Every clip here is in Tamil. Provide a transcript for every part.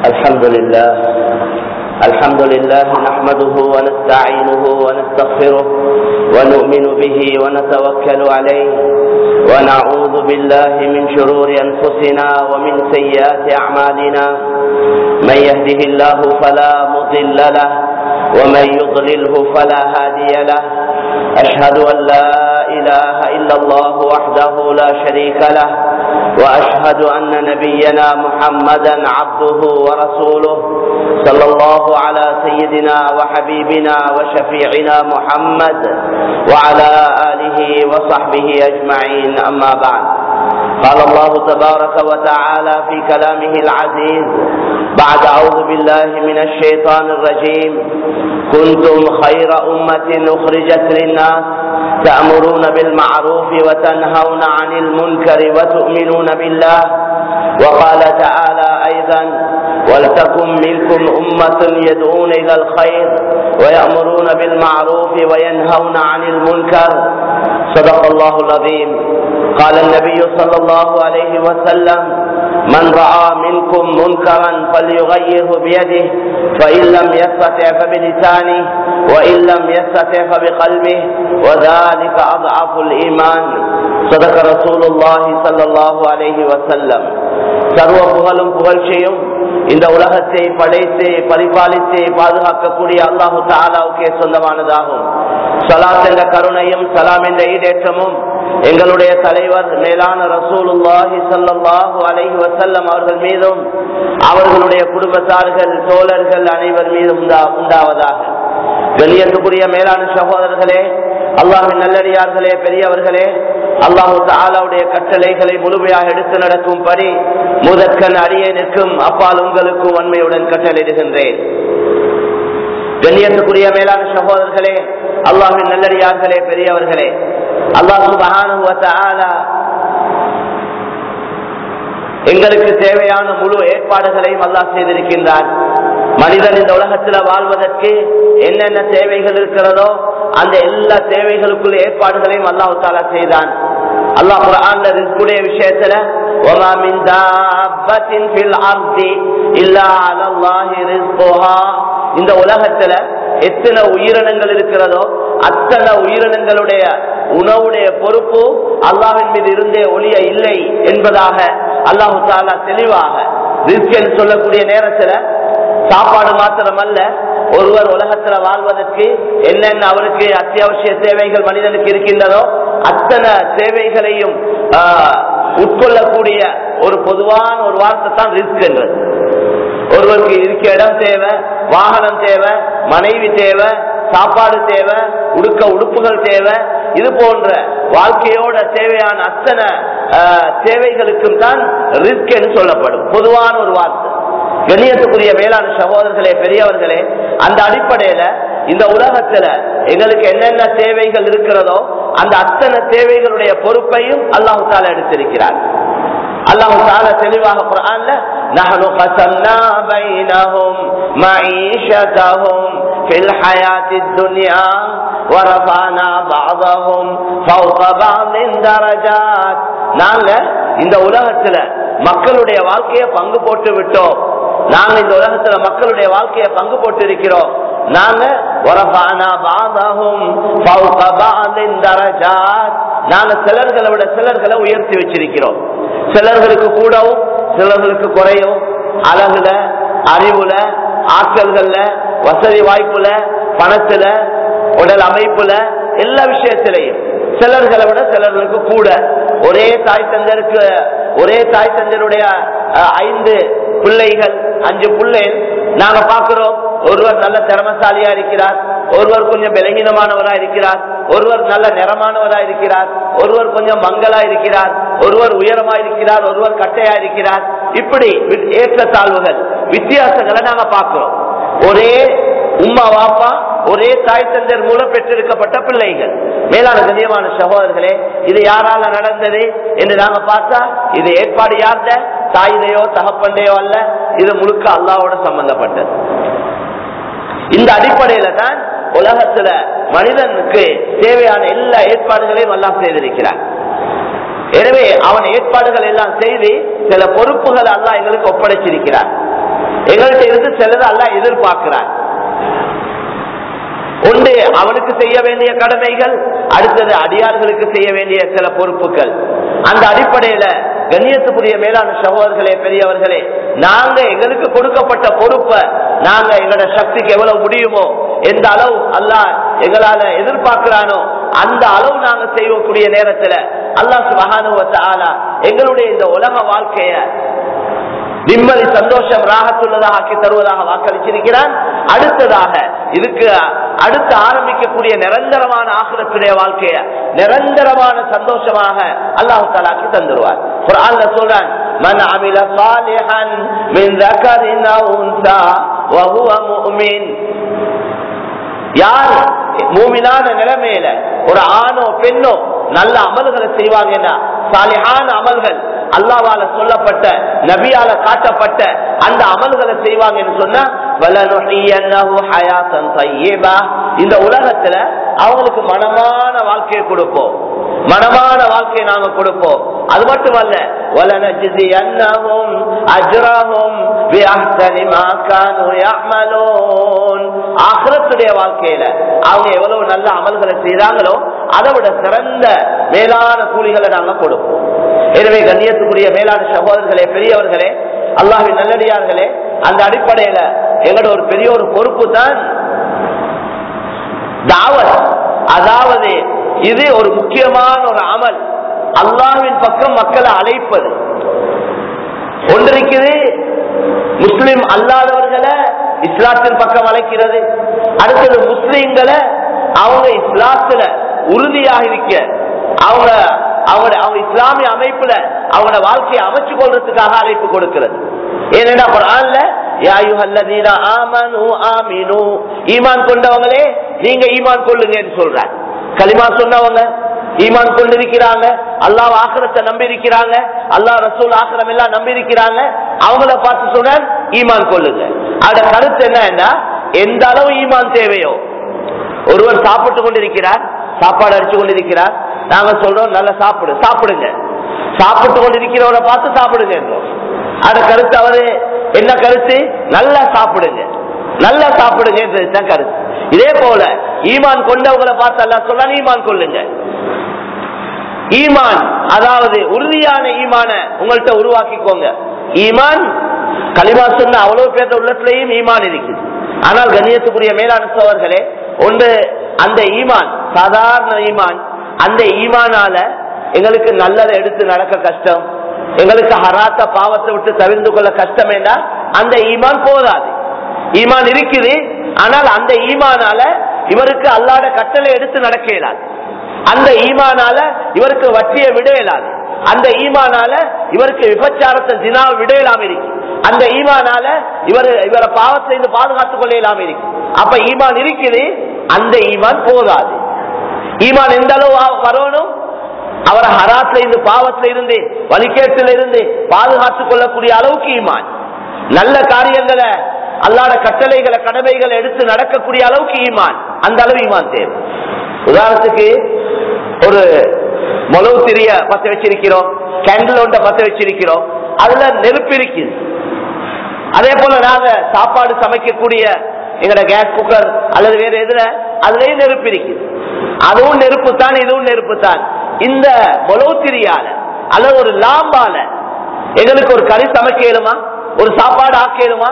الحمد لله الحمد لله نحمده ونستعينه ونستغفره ونؤمن به ونتوكل عليه ونعوذ بالله من شرور انفسنا ومن سيئات اعمالنا من يهده الله فلا مضل له ومن يضلله فلا هادي له اشهد ان لا اله الا الله وحده لا شريك له واشهد ان نبينا محمدا عبده ورسوله صلى الله على سيدنا وحبيبنا وشفيعنا محمد وعلى اله وصحبه اجمعين اما بعد قال الله تبارك وتعالى في كلامه العزيز بعد اعوذ بالله من الشيطان الرجيم كنتم خير امه اخرجت للناس تأمرون بالمعروف وتنهون عن المنكر وتؤمنون بالله وقال تعالى أيضا ولتكن منكم أمة يدعون إلى الخير ويأمرون بالمعروف وينهون عن المنكر صدق الله العظيم قال النبي صلى الله عليه وسلم من رأى منكم منكرا فليغيره بيده فإن لم يستطع فبلسانه وإن لم يستطع فبقلبه وذلك أضعف الإيمان صدق رسول الله صلى الله عليه وسلم சர்வ புகழும் புகழ்ச்சியும் இந்த உலகத்தை படைத்து பரிபாலித்து பாதுகாக்கக்கூடிய அல்லாஹு தாலாவுக்கே சொந்தமானதாகும் சலாத் என்ற கருணையும் சலாம் என்ற ஈடேற்றமும் எங்களுடைய தலைவர் மேலான ரசூலுல்லாஹி சல்லாஹூ அலைஹி வசல்லம் அவர்கள் மீதும் அவர்களுடைய குடும்பத்தார்கள் தோழர்கள் அனைவர் மீதும் உண்டாவதாக வெளியேற்றக்கூடிய மேலான சகோதரர்களே அல்லாஹின் நல்லடியார்களே பெரியவர்களே அல்லாஹு தாலாவுடைய கட்டளைகளை முழுமையாக எடுத்து நடக்கும்படி முதற்கன் அடியே நிற்கும் அப்பால் உங்களுக்கும் வன்மையுடன் கட்டளையிடுகின்றேன் கண்ணியத்துக்குரிய மேலான சகோதரர்களே அல்லாஹின் நல்லடியார்களே பெரியவர்களே அல்லாஹு மகானுவத்தாலா எங்களுக்கு தேவையான முழு ஏற்பாடுகளையும் அல்லாஹ் செய்திருக்கின்றார் மனிதன் இந்த உலகத்தில் வாழ்வதற்கு என்னென்ன தேவைகள் இருக்கிறதோ அந்த எல்லா தேவைகளுக்குள்ள ஏற்பாடுகளையும் அல்லாஹு தாலா செய்தான் அல்லாஹ் குரான்ல ரிஸ்குடைய விஷயத்துல وما من دابة في الأرض إلا على الله رزقها இந்த உலகத்துல எத்தனை உயிரினங்கள் இருக்கிறதோ அத்தனை உயிரினங்களுடைய உணவுடைய பொறுப்பு அல்லாவின் மீது இருந்தே ஒளிய இல்லை என்பதாக அல்லாஹு தாலா தெளிவாக ரிஸ்க் சொல்லக்கூடிய நேரத்துல சாப்பாடு மாத்திரமல்ல ஒருவர் உலகத்துல வாழ்வதற்கு என்னென்ன அவருக்கு அத்தியாவசிய தேவைகள் மனிதனுக்கு இருக்கின்றதோ அத்தனை தேவைகளையும் உட்கொள்ளக்கூடிய ஒரு பொதுவான ஒரு வார்த்தை தான் ரிஸ்க் என்றது ஒருவருக்கு இருக்க இடம் தேவை வாகனம் தேவை மனைவி தேவை சாப்பாடு தேவை உடுக்க உடுப்புகள் தேவை இது போன்ற வாழ்க்கையோட தேவையான அத்தனை தேவைகளுக்கும் தான் ரிஸ்க் என்று சொல்லப்படும் பொதுவான ஒரு வார்த்தை கண்ணியத்துக்குரிய வேளாண் சகோதரர்களே பெரியவர்களே அந்த அடிப்படையில இந்த உலகத்துல எங்களுக்கு என்னென்ன தேவைகள் இருக்கிறதோ அந்த அத்தனை தேவைகளுடைய பொறுப்பையும் அல்லாஹு தாலா எடுத்திருக்கிறார் அல்லாஹு தாலா தெளிவாக குரான்ல نحن قسمنا بينهم معيشتهم في الحياة الدنيا ورفعنا بعضهم فوق بعض درجات நாங்க இந்த உலகத்துல மக்களுடைய வாழ்க்கையை பங்கு போட்டு விட்டோம் நாங்க இந்த உலகத்துல மக்களுடைய வாழ்க்கையை பங்கு போட்டு இருக்கிறோம் நாங்க நாங்க சிலர்களை விட சிலர்களை உயர்த்தி வச்சிருக்கிறோம் சிலர்களுக்கு கூடவும் சிலர்களுக்கு குறையும் அழகுல அறிவுல ஆற்றல்கள்ல வசதி வாய்ப்புல பணத்துல உடல் அமைப்புல எல்லா விஷயத்திலையும் சிலர்களை விட சிலர்களுக்கு கூட ஒரே தாய் தந்தருக்கு ஒரே தாய் தந்தருடைய ஐந்து பிள்ளைகள் அஞ்சு பிள்ளைகள் நாங்க பாக்குறோம் ஒருவர் நல்ல திறமசாலியா இருக்கிறார் ஒருவர் கொஞ்சம் பலகீனமானவரா இருக்கிறார் ஒருவர் நல்ல நிறமானவரா இருக்கிறார் ஒருவர் கொஞ்சம் மங்களா இருக்கிறார் ஒருவர் உயரமா இருக்கிறார் ஒருவர் கட்டையா இருக்கிறார் இப்படி ஏற்ற தாழ்வுகள் வித்தியாசங்களை நாங்க பாக்குறோம் ஒரே உம்மா வாப்பா ஒரே தாய் தந்தர் மூலம் பெற்றெடுக்கப்பட்ட பிள்ளைகள் மேலான கண்ணியமான சகோதரர்களே இது யாரால நடந்தது என்று நாங்க பார்த்தா இது ஏற்பாடு யார்த தாயிலையோ தகப்பண்டையோ அல்ல இது முழுக்க அல்லாவோட சம்பந்தப்பட்டது இந்த அடிப்படையில தான் உலகத்துல மனிதனுக்கு தேவையான எல்லா ஏற்பாடுகளையும் எல்லாம் செய்திருக்கிறார் எனவே அவன் ஏற்பாடுகள் எல்லாம் செய்து சில பொறுப்புகள் அல்லா எங்களுக்கு ஒப்படைச்சிருக்கிறார் எங்கள்கிட்ட இருந்து சிலது அல்ல எதிர்பார்க்கிறான் ஒன்று அவனுக்கு செய்ய வேண்டிய கடமைகள் அடுத்தது அடியார்களுக்கு செய்ய வேண்டிய சில பொறுப்புகள் அந்த அடிப்படையில கண்ணியத்துக்குரிய மேலான சகோதரர்களே பெரியவர்களே நாங்க எங்களுக்கு கொடுக்கப்பட்ட பொறுப்பை நாங்க எங்களோட சக்திக்கு எவ்வளவு முடியுமோ எந்த அளவு அல்லாஹ் எங்களால எதிர்பார்க்கிறானோ அந்த அளவு நாங்க செய்யக்கூடிய நேரத்துல அல்லாஹ் சுபஹானுவத்த ஆலா எங்களுடைய இந்த உலக வாழ்க்கைய நிம்மதி சந்தோஷம் ராகத்துள்ளதாக ஆக்கி தருவதாக வாக்களிச்சிருக்கிறான் அடுத்ததாக இதுக்கு அடுத்து ஆரம்பிக்கக்கூடிய நிரந்தரமான ஆசிரத்துடைய வாழ்க்கைய நிரந்தரமான சந்தோஷமாக அல்லாஹு தாலாக்கி தந்துருவார் குர்ஆன்ல சொல்றான் மன் அமில சாலிஹன் மின் ذكر أو أنثى وهو مؤمن யார் மூமினான நிலைமையில ஒரு ஆணோ பெண்ணோ நல்ல அமல்களை செய்வாங்கன்னா சாலிஹான அமல்கள் அல்லாவால சொல்லப்பட்ட நபியால காட்டப்பட்ட அந்த அமல்களை செய்வாங்கன்னு சொன்னா வலனுஹியன்னஹு ஹயாத்தன் தய்யிபா. இந்த உலகத்துல அவங்களுக்கு மனமான வாழ்க்கையை கொடுப்போம் மனமான வாழ்க்கையை நாங்க கொடுப்போம் அது மட்டுமல்ல வலனஜ்ஸியன்னஹும் அஜ்ரஹும் பிஅஹ்சனி மா கானூ யஅமலூன் ஆখিরাத்துடைய வாழ்க்கையில அவங்க எவ்வளவு நல்ல அமல்களை செய்றாங்களோ அதை விட சிறந்த மேலான கூலிகளை நாங்க கொடுப்போம் எனவே கண்ணியத்துக்குரிய மேலான சகோதரர்களே பெரியவர்களே அல்லாஹின் நல்லடியார்களே அந்த அடிப்படையில எங்களோட ஒரு பெரிய ஒரு பொறுப்பு தான் தாவத் அதாவது இது ஒரு முக்கியமான ஒரு அமல் அல்லாஹ்வின் பக்கம் மக்களை அழைப்பது ஒன்றிருக்குது முஸ்லிம் அல்லாதவர்களை இஸ்லாத்தின் பக்கம் அழைக்கிறது அடுத்தது முஸ்லிம்களை அவங்க இஸ்லாத்துல உறுதியாக இருக்க அவங்க அவங்க அவங்க இஸ்லாமிய அமைப்புல அவங்களோட வாழ்க்கையை அமைச்சு கொள்றதுக்காக அழைப்பு கொடுக்கிறது ஏனென்றா குர்ஆன்ல யா அய்யுஹல்லதீன ஆமனு ஆமினு ஈமான் கொண்டவங்களே நீங்க ஈமான் கொள்ளுங்கன்னு சொல்றாங்க கலிமா சொன்னவங்க ஈமான் கொண்டிருக்கிறாங்க அல்லாஹ் ஆக்கிரத்தை நம்பி இருக்கிறாங்க அல்லாஹ் ரசூல் ஆக்கிரம் எல்லாம் நம்பி இருக்கிறாங்க அவங்கள பார்த்து சொன்ன ஈமான் கொள்ளுங்க அதோட கருத்து என்னன்னா எந்த அளவு ஈமான் தேவையோ ஒருவர் சாப்பிட்டு கொண்டிருக்கிறார் சாப்பாடு அடிச்சு கொண்டிருக்கிறார் நாங்க சொல்றோம் நல்லா சாப்பிடு சாப்பிடுங்க சாப்பிட்டு கொண்டிருக்கிறவரை பார்த்து சாப்பிடுங்க என்றோம் அத கருத்து அவரு என்ன கருத்து நல்லா சாப்பிடுங்க நல்லா சாப்பிடுங்கன்றதுதான் கருத்து இதே போல ஈமான் கொண்டவங்களை பார்த்து அல்ல சொல்ல ஈமான் கொள்ளுங்க ஈமான் அதாவது உறுதியான ஈமான உங்கள்கிட்ட உருவாக்கிக்கோங்க ஈமான் களிமா சொன்ன அவ்வளவு பேர் உள்ளத்திலையும் ஈமான் இருக்குது ஆனால் கண்ணியத்துக்குரிய மேலான சோழர்களே ஒன்று அந்த ஈமான் சாதாரண ஈமான் அந்த ஈமானால எங்களுக்கு நல்லதை எடுத்து நடக்க கஷ்டம் எங்களுக்கு ஹராத்த பாவத்தை விட்டு தவிர்த்து கொள்ள கஷ்டம் என்றா அந்த ஈமான் போதாது ஈமான் இருக்குது ஆனால் அந்த ஈமானால இவருக்கு அல்லாத கட்டளை எடுத்து நடக்க இயலாது அந்த ஈமானால இவருக்கு வட்டியை விட இயலாது அந்த ஈமானால இவருக்கு விபச்சாரத்தை தினாவை விட இயலாம இருக்கு அந்த ஈமானால இவர் இவரை பாவத்தை இருந்து பாதுகாத்துக் கொள்ள இயலாம இருக்கு அப்ப ஈமான் இருக்குது அந்த ஈமான் போதாது ஈமான் எந்த அளவு வ- வரணும் அவரை ஹராத்துல இருந்து பாவத்துல இருந்து வழிகேட்டில இருந்து பாதுகாத்துக் கொள்ளக்கூடிய அளவுக்கு ஈமான் நல்ல காரியங்களை அல்லாத கட்டளைகளை கடமைகளை எடுத்து நடக்கக்கூடிய அளவுக்கு ஈமான் அந்த அளவு ஈமான் தேவை உதாரணத்துக்கு ஒரு மொளவு திரிய பத்த வச்சிருக்கிறோம் கேண்டில் ஒன்றை பத்த வச்சிருக்கிறோம் அதுல நெருப்பு இருக்குது அதே போல நாங்க சாப்பாடு சமைக்கக்கூடிய எங்கட கேஸ் குக்கர் அல்லது வேற எதுல அதுலயும் நெருப்பு இருக்குது அதுவும் நெருப்பு தான் இதுவும் நெருப்பு தான் இந்த மொளவுத்திரியால அல்லது ஒரு லாம்பால எங்களுக்கு ஒரு கறி சமைக்க இயலுமா ஒரு சாப்பாடு ஆக்க இயலுமா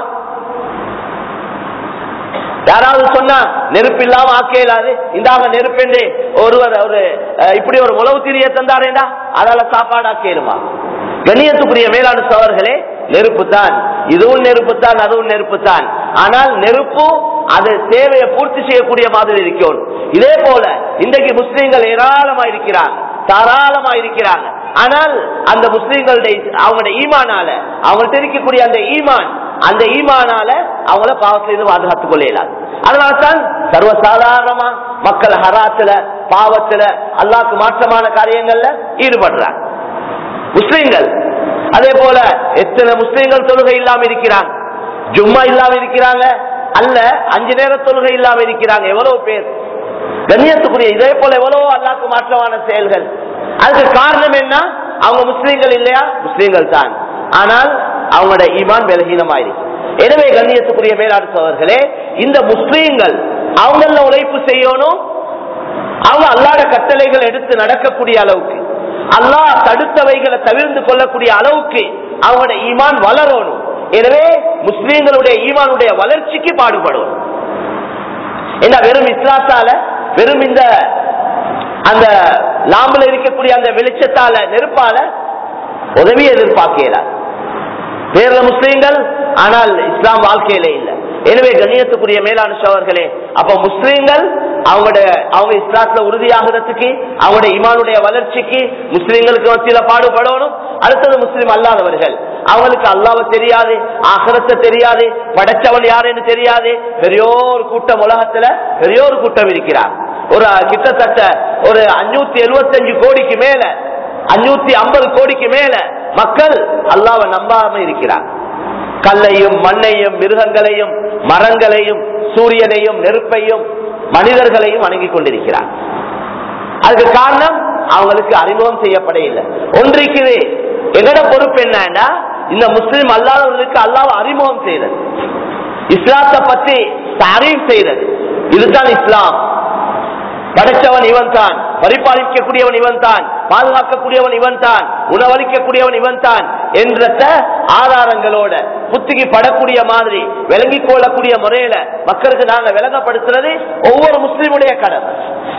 யாராவது சொன்னா நெருப்பு இல்லாம ஆக்க இயலாது இந்தாங்க நெருப்பென்று ஒருவர் ஒரு அஹ், இப்படி ஒரு உழவு திரிய தந்தாரேண்டா அதால சாப்பாடு ஆக்க இயலுமா கண்ணியத்துக்குரிய மேலான சவர்களே நெருப்பு தான் இதுவும் நெருப்பு தான் அதுவும் நெருப்பு தான் ஆனால் நெருப்பு அது தேவையை பூர்த்தி செய்யக்கூடிய மாதிரி இருக்கும் இதே போல இன்றைக்கு முஸ்லீம்கள் ஏராளமா இருக்கிறாங்க தாராளமா இருக்கிறாங்க ஆனால் அந்த முஸ்லீம்களுடைய அவங்களுடைய ஈமானால அவங்கள்ட்ட இருக்கக்கூடிய அந்த ஈமான் அந்த ஈமானால அவங்கள பாவத்திலிருந்து பாதுகாத்துக் கொள்ள இயலாது அதனால்தான் சர்வசாதாரணமா மக்கள் ஹராத்துல பாவத்துல அல்லாஹ்க்கு மாற்றமான காரியங்கள்ல ஈடுபடுறாங்க முஸ்லிம்கள் அதே போல எத்தனை முஸ்லிம்கள் தொழுகை இல்லாம இருக்கிறாங்க ஜும்மா இல்லாம இருக்கிறாங்க அல்ல அஞ்சு நேர தொழுகை இல்லாம இருக்கிறாங்க எவ்வளவு பேர் கண்ணியத்துக்குரிய இதே போல எவ்வளவோ அல்லாக்கு மாற்றமான செயல்கள் அதுக்கு காரணம் என்ன அவங்க முஸ்லீம்கள் இல்லையா முஸ்லீம்கள் தான் ஆனால் அவங்களோட ஈமான் பலகீனமாயிருக்கு எனவே கண்ணியத்துக்குரிய மேலாடு சோழர்களே இந்த முஸ்லீம்கள் அவங்கள உழைப்பு செய்யணும் அவங்க அல்லாத கட்டளைகள் எடுத்து நடக்கக்கூடிய அளவுக்கு அல்லாஹ் தடுத்தவைகளை தவிர்த்து கொள்ளக்கூடிய அளவுக்கு அவங்களோட ஈமான் வளரணும் எனவே முஸ்லீம்களுடைய ஈமானுடைய வளர்ச்சிக்கு பாடுபடும் என்ன வெறும் இஸ்லாத்தால வெறும் இந்த அந்த லாம்புல இருக்கக்கூடிய அந்த வெளிச்சத்தால நெருப்பால உதவி எதிர்பார்க்கிறார் பேர்ல முஸ்லீம்கள் ஆனால் இஸ்லாம் வாழ்க்கையில இல்லை எனவே கண்ணியத்துக்குரிய மேலான சோழர்களே அப்ப முஸ்லீம்கள் அவங்களுடைய அவங்க இஸ்லாத்துல உறுதியாகிறதுக்கு அவங்களுடைய இமானுடைய வளர்ச்சிக்கு முஸ்லீம்களுக்கு மத்தியில பாடுபடணும் அடுத்தது முஸ்லீம் அல்லாதவர்கள் அவங்களுக்கு அல்லாவை தெரியாது ஆகரத்தை தெரியாது படைச்சவன் யாருன்னு தெரியாது பெரியோர் கூட்டம் உலகத்துல பெரியோர் கூட்டம் இருக்கிறார் ஒரு கிட்டத்தட்ட ஒரு அஞ்சூத்தி எழுபத்தஞ்சு கோடிக்கு மேல அஞ்சூத்தி ஐம்பது கோடிக்கு மேல மக்கள் அல்லாவை நம்பாம இருக்கிறார் கல்லையும் மண்ணையும் மிருகங்களையும் மரங்களையும் சூரியனையும் நெருப்பையும் மனிதர்களையும் வணங்கி கொண்டிருக்கிறார் அதுக்கு காரணம் அவங்களுக்கு அறிமுகம் செய்யப்பட இல்லை ஒன்றைக்கு எங்கட பொறுப்பு என்னன்னா இந்த முஸ்லிம் அல்லாதவர்களுக்கு அல்லாஹ் அறிமுகம் செய்தது இஸ்லாத்தை பற்றி தாரீம் செய்தது இதுதான் இஸ்லாம் படைச்சவன் இவன் தான் பரிபாலிக்கக்கூடியவன் இவன் தான் பாதுகாக்கக்கூடியவன் இவன் தான் உணவளிக்கக்கூடியவன் இவன் தான் என்ற ஆதாரங்களோட புத்திக்கு படக்கூடிய மாதிரி விளங்கிக் கொள்ளக்கூடிய முறையில மக்களுக்கு நாங்க விளங்கப்படுத்துறது ஒவ்வொரு முஸ்லீமுடைய கடமை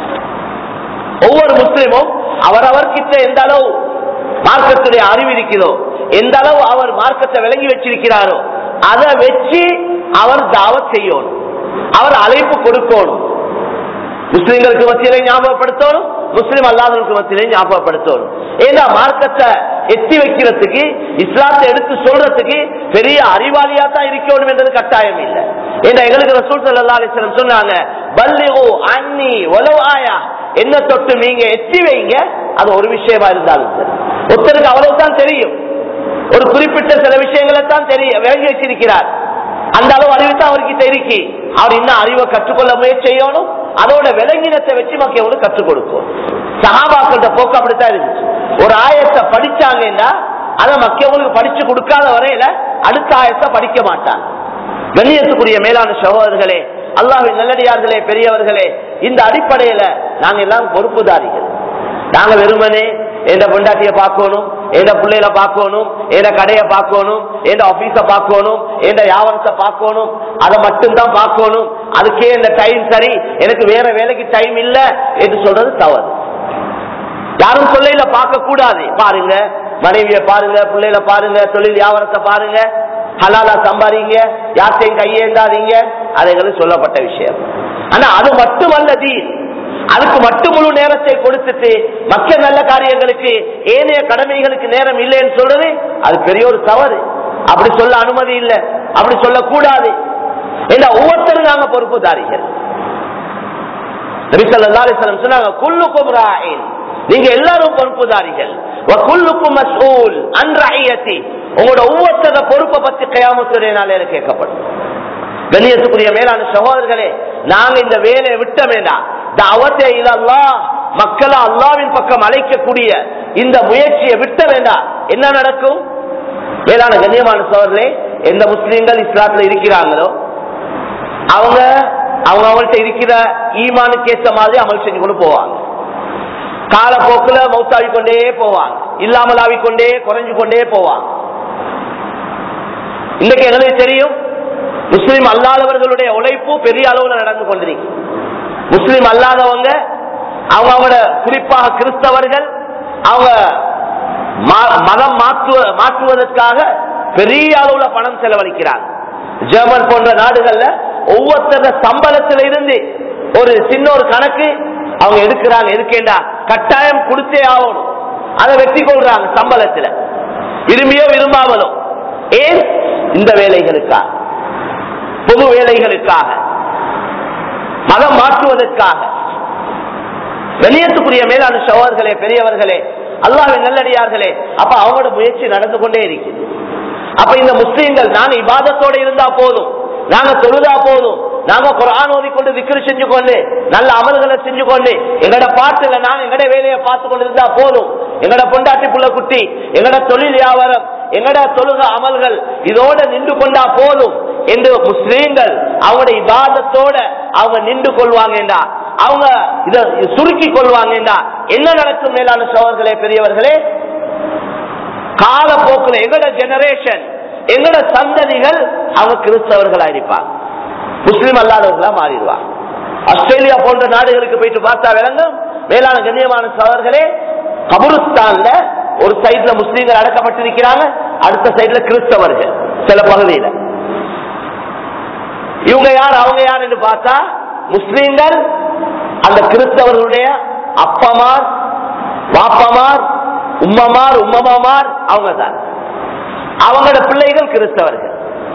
ஒவ்வொரு முஸ்லீமும் அவரவர்கிட்ட எந்த அளவு மார்க்கத்துடைய அறிவு இருக்கிறதோ எந்த அளவு அவர் மார்க்கத்தை விளங்கி வச்சிருக்கிறாரோ அதை வச்சு அவர் தாவத் செய்யணும் அவர் அழைப்பு கொடுக்கணும் முஸ்லிம்களுக்கு மத்தியிலே ஞாபகப்படுத்தணும் முஸ்லிம் அல்லாதவர்களுக்கு மத்தியிலே ஞாபகப்படுத்தணும் ஏன்னா மார்க்கத்தை எத்தி வைக்கிறதுக்கு இஸ்லாத்தை எடுத்து சொல்றதுக்கு பெரிய அறிவாளியா தான் இருக்கணும் என்றது கட்டாயம் இல்லை ஏன்னா எங்களுக்கு ரசூல் சல்லா அலிஸ்லம் சொன்னாங்க பல்லிகோ அன்னி ஒலவு ஆயா என்ன தொட்டு நீங்க எத்தி வைங்க அது ஒரு விஷயமா இருந்தாலும் சரி ஒருத்தருக்கு அவ்வளவுதான் தெரியும் ஒரு குறிப்பிட்ட சில விஷயங்களை தான் தெரிய விளங்கி வச்சிருக்கிறார் அந்த அளவு அறிவு தான் அவர்கிட்ட இருக்கு அவர் இன்னும் அறிவை கற்றுக்கொள்ள முயற்சி செய்யணும் அதோட விலங்கினத்தை வச்சு மக்களுக்கு கற்றுக் கொடுக்கும் சகாபாக்கள்கிட்ட போக்கு அப்படித்தான் இருந்துச்சு ஒரு ஆயத்தை படிச்சாங்கன்னா அதை மக்களுக்கு படிச்சு கொடுக்காத வரையில அடுத்த ஆயத்தை படிக்க மாட்டாங்க கண்ணியத்துக்குரிய மேலான சகோதரர்களே அல்லாஹின் நல்லடியார்களே பெரியவர்களே இந்த அடிப்படையில நாங்க எல்லாம் பொறுப்புதாரிகள் நாங்க வெறுமனே எந்த பொண்டாட்டிய பார்க்கணும் எந்த பிள்ளைகளை பார்க்கணும் எந்த கடையை பார்க்கணும் எந்த ஆபீஸ பார்க்கணும் எந்த வியாபாரத்தை பார்க்கணும் அதை மட்டும்தான் பார்க்கணும் அதுக்கே இந்த டைம் சரி எனக்கு வேற வேலைக்கு டைம் இல்ல என்று சொல்றது தவறு யாரும் சொல்லையில பார்க்க கூடாது பாருங்க மனைவிய பாருங்க பிள்ளைகளை பாருங்க தொழில் வியாபாரத்தை பாருங்க ஹலாலா சம்பாதிங்க யார்த்தையும் கையேந்தாதீங்க அதுகளும் சொல்லப்பட்ட விஷயம் ஆனா அது மட்டுமல்ல தீன் அதுக்கு மட்டும் முழு நேரத்தை கொடுத்துட்டு மற்ற நல்ல காரியங்களுக்கு ஏனைய கடமைகளுக்கு நேரம் இல்லைன்னு சொல்றது அது பெரிய ஒரு தவறு அப்படி சொல்ல அனுமதி இல்லை அப்படி சொல்லக்கூடாது ஏன்னா ஒவ்வொருத்தரும் நாங்க பொறுப்புதாரிகள் சொன்னாங்க குல்லுக்கும் ராயின் நீங்க எல்லாரும் பொறுப்புதாரிகள் உங்களோட ஒவ்வொருத்தர பொறுப்பை பத்தி கயாமத்துடைய நாளே கேட்கப்படும் கண்ணியத்துக்குரிய மேலான சகோதரர்களே நாங்க இந்த வேலையை விட்ட வேண்டாம் தாவத்தே இல்லல்லா மக்களை அல்லாவின் பக்கம் அழைக்கக்கூடிய இந்த முயற்சியை விட்ட வேண்டாம் என்ன நடக்கும் மேலான கண்ணியமான சோதர்களே எந்த முஸ்லீம்கள் இஸ்லாத்துல இருக்கிறாங்களோ அவங்க அவங்க அவங்கள்ட்ட இருக்கிற ஈமானுக்கு ஏற்ற மாதிரி அமல் செஞ்சு கொண்டு போவாங்க காலப்போக்கில் மௌத்தாவி கொண்டே போவாங்க இல்லாமல் ஆவிக்கொண்டே குறைஞ்சு கொண்டே போவாங்க இன்னைக்கு எங்களுக்கு தெரியும் முஸ்லிம் அல்லாதவர்களுடைய உழைப்பு பெரிய அளவுல நடந்து கொண்டிருக்கு முஸ்லிம் அல்லாதவங்க அவங்க அவங்களோட குறிப்பாக கிறிஸ்தவர்கள் அவங்க மதம் மாற்றுவ மாற்றுவதற்காக பெரிய அளவுல பணம் செலவழிக்கிறாங்க ஜெர்மன் போன்ற நாடுகள்ல ஒவ்வொருத்தர சம்பளத்தில இருந்து ஒரு சின்ன ஒரு கணக்கு அவங்க எடுக்கிறாங்க எதுக்கேண்டா கட்டாயம் கொடுத்தே ஆகணும் அதை வெற்றி கொள்றாங்க சம்பளத்துல விரும்பியோ விரும்பாமலோ ஏன் இந்த வேலைகளுக்காக பொது வேலைகளுக்காக மதம் மாற்றுவதற்காக வெளியத்துக்குரிய மேலான சோழர்களே பெரியவர்களே அல்லாவின் நல்லடியார்களே அப்ப அவங்களோட முயற்சி நடந்து கொண்டே இருக்குது அப்ப இந்த முஸ்லீம்கள் நாங்க இபாதத்தோட இருந்தா போதும் நாங்க தொழுதா போதும் நாங்க குரான் ஓதிக்கொண்டு விக்கிரி செஞ்சு கொண்டு நல்ல அமல்களை செஞ்சு கொண்டு எங்கட பாட்டுல நாங்க எங்கட வேலையை பார்த்து கொண்டு இருந்தா போதும் எங்கட பொண்டாட்டி புள்ள குட்டி எங்கட தொழில் வியாபாரம் எங்கட தொழுக அமல்கள் இதோட நின்று கொண்டா போதும் என்று முஸ்லீம்கள் அவங்களுடைய இபாதத்தோட அவங்க நின்று கொள்வாங்கடா அவங்க இத சுருக்கி கொள்வாங்கடா என்ன நடக்கும் மேலான சோழர்களே பெரியவர்களே காலப்போக்கில் எங்கட ஜெனரேஷன் எங்கட சந்ததிகள் அவங்க கிறிஸ்தவர்களா இருப்பாங்க முஸ்லீம் அல்லாதவர்களா மாறிடுவாங்க ஆஸ்திரேலியா போன்ற நாடுகளுக்கு போயிட்டு பார்த்தா விளங்கும் மேலான கண்ணியமான சோழர்களே கபுருஸ்தான்ல ஒரு சைட்ல முஸ்லீம்கள் அடக்கப்பட்டிருக்கிறாங்க அடுத்த சைட்ல கிறிஸ்தவர்கள் சில பகுதியில இவங்க யார் அவங்க யார் என்று பார்த்தா முஸ்லீம்கள் அந்த கிறிஸ்தவர்களுடைய அப்பமார் பாப்பமார் உம்மமார் உம்மமார் அவங்க தான் அவங்களோட பிள்ளைகள் கிறிஸ்தவர்கள்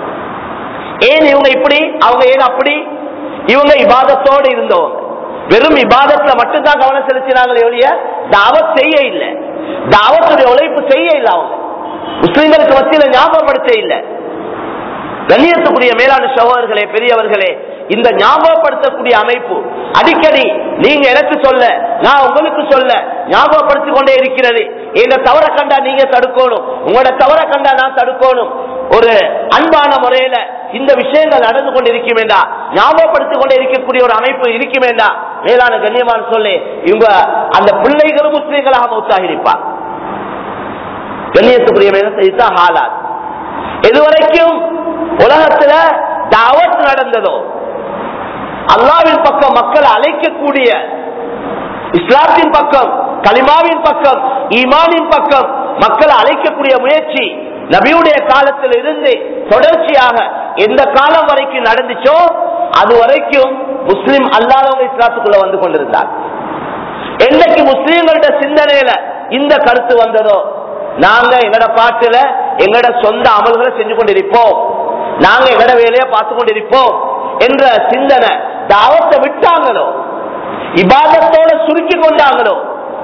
ஏன் இவங்க இப்படி அவங்க ஏன் அப்படி இவங்க இபாதத்தோடு இருந்தவங்க வெறும் இபாதத்துல மட்டும்தான் கவனம் செலுத்தினாங்களே ஒழிய தாவத் செய்ய இல்லை தாவத்துடைய உழைப்பு செய்ய இல்லை அவங்க முஸ்லிம்களுக்கு மத்தியில ஞாபகப்படுத்த இல்லை கண்ணியத்துக்குரிய மேலான சகோதரர்களே பெரியவர்களே இந்த ஞாபகப்படுத்தக்கூடிய அமைப்பு அடிக்கடி நீங்க எனக்கு சொல்ல நான் உங்களுக்கு சொல்ல ஞாபகப்படுத்திக் கொண்டே இருக்கிறது இந்த தவற கண்டா நீங்க தடுக்கணும் உங்களோட தவற கண்டா நான் தடுக்கணும் ஒரு அன்பான முறையில இந்த விஷயங்கள் நடந்து கொண்டு இருக்கும் வேண்டா ஞாபகப்படுத்திக் கொண்டே இருக்கக்கூடிய ஒரு அமைப்பு இருக்கும் வேண்டா மேலான கண்ணியமான சொல்லி இவங்க அந்த பிள்ளைகளும் முஸ்லீம்களாக மௌத்தாக இருப்பார் கண்ணியத்துக்குரிய இதுதான் ஹாலாத் இதுவரைக்கும் உலகத்துல தாவத் நடந்ததோ அல்லாவின் பக்கம் மக்களை அழைக்கக்கூடிய இஸ்லாத்தின் பக்கம் கலிமாவின் பக்கம் ஈமானின் பக்கம் மக்களை அழைக்கக்கூடிய முயற்சி நபியுடைய காலத்தில் இருந்து தொடர்ச்சியாக எந்த காலம் வரைக்கும் நடந்துச்சோ அது வரைக்கும் முஸ்லிம் அல்லாதவங்க இஸ்லாத்துக்குள்ள வந்து கொண்டிருந்தார் என்னைக்கு முஸ்லீம்களோட சிந்தனையில இந்த கருத்து வந்ததோ நாங்க எங்கட பாட்டுல எங்கட சொந்த அமல்களை செஞ்சு கொண்டிருப்போம் நாங்க எங்கட வேலையை பார்த்து கொண்டிருப்போம் என்ற சிந்தனை தாவத்தை விட்டாங்களோ இபாதத்தோட சுருக்கி கொண்டாங்களோ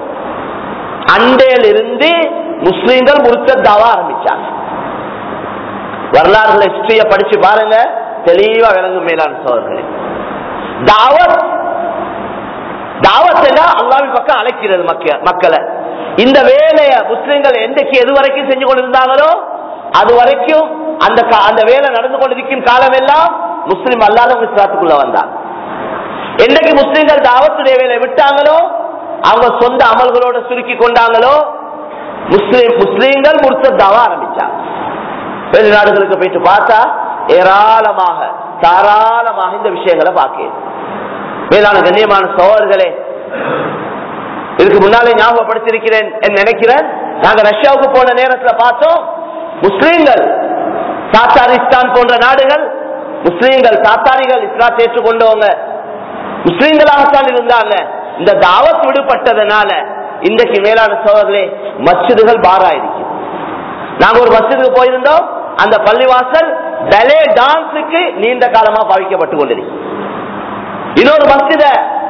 அண்டையில் இருந்து முஸ்லீம்கள் முருத்ததாவ ஆரம்பிச்சாங்க வரலாறுல ஹிஸ்டரிய படிச்சு பாருங்க தெளிவா விளங்கும் மேலான சோழர்களே தாவத் தாவத் அல்லாவின் பக்கம் அழைக்கிறது மக்களை இந்த வேலைய முஸ்லிம்கள் என்றைக்கு எது வரைக்கும் செஞ்சு கொண்டிருந்தாங்களோ அது வரைக்கும் அந்த அந்த வேலை நடந்து கொண்டிருக்கும் காலம் எல்லாம் முஸ்லிம் அல்லாதவங்க இஸ்லாத்துக்குள்ள வந்தாங்க என்றைக்கு முஸ்லிம்கள் தாவத்துடைய வேலை விட்டாங்களோ அவங்க சொந்த அமல்களோட சுருக்கி கொண்டாங்களோ முஸ்லிம் முஸ்லீம்கள் முர்த்ததாவ ஆரம்பிச்சாங்க வெளிநாடுகளுக்கு போயிட்டு பார்த்தா ஏராளமாக தாராளமாக இந்த விஷயங்களை பார்க்க மேலான கண்ணியமான சோழர்களே இதுக்கு முன்னாலே ஞாபகப்படுத்திருக்கிறேன் நினைக்கிறேன் நாங்க ரஷ்யாவுக்கு போன நேரத்துல பார்த்தோம் முஸ்லீம்கள் தாத்தாரிஸ்தான் போன்ற நாடுகள் முஸ்லீம்கள் தாத்தாரிகள் இஸ்லாத்தை ஏற்றுக்கொண்டவங்க முஸ்லீம்களாகத்தான் இருந்தாங்க இந்த தாவத் விடுபட்டதுனால இன்றைக்கு மேலான சோழர்களே மஸ்ஜிதுகள் பாரா இருக்கு நாங்க ஒரு மஸ்ஜிதுக்கு போயிருந்தோம் அந்த பள்ளிவாசல் பலே டான்ஸுக்கு நீண்ட காலமா பாவிக்கப்பட்டு கொண்டிருக்கு இன்னொரு மஸ்ஜித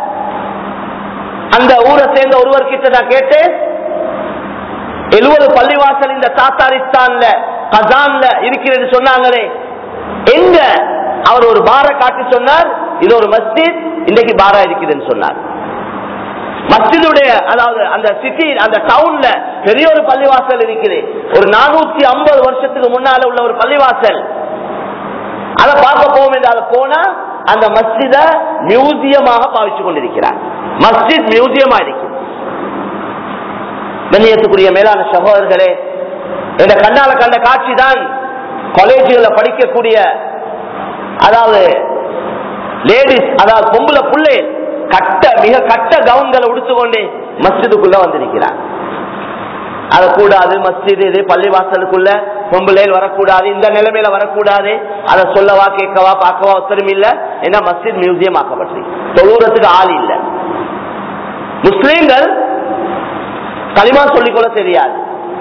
அந்த ஊரை சேர்ந்த ஒருவர் கிட்ட நான் கேட்டேன் எழுபது பள்ளிவாசல் இந்த தாத்தாரிஸ்தான்ல கசான்ல இருக்கிறது சொன்னாங்களே எங்க அவர் ஒரு பார காட்டி சொன்னார் இது ஒரு மஸ்ஜித் இன்னைக்கு பாரா இருக்குதுன்னு சொன்னார் மஸ்ஜிதுடைய அதாவது அந்த சிட்டி அந்த டவுன்ல பெரிய ஒரு பள்ளிவாசல் இருக்குது ஒரு நானூத்தி ஐம்பது வருஷத்துக்கு முன்னால உள்ள ஒரு பள்ளிவாசல் அதை பார்க்க போவோம் என்று அதை போனா அந்த மஸ்ஜித மியூசியமாக பாவிச்சு கொண்டிருக்கிறார் மஸ்ஜித் மியூசியமா இருக்கு கண்ணியத்துக்குரிய மேலான சகோதரர்களே இந்த கண்ணால கண்ட காட்சி தான் காலேஜுகளை படிக்கக்கூடிய அதாவது லேடிஸ் அதாவது பொம்புல புள்ளை கட்ட மிக கட்ட கவுன்களை உடுத்துக்கொண்டு மஸ்ஜிதுக்குள்ள வந்திருக்கிறார் அது கூடாது மஸ்ஜித் இது பள்ளிவாசலுக்குள்ள பொம்பளையில் வரக்கூடாது இந்த நிலைமையில வரக்கூடாது அதை சொல்லவா கேட்கவா பார்க்கவா ஒத்தரும் இல்ல ஏன்னா மஸ்ஜித் மியூசியம் ஆக்கப்பட்டிருக்கு தொழுறதுக்கு ஆள் இல்ல முஸ்லீம்கள் களிமா சொல்லிக்கொள்ள தெரியாது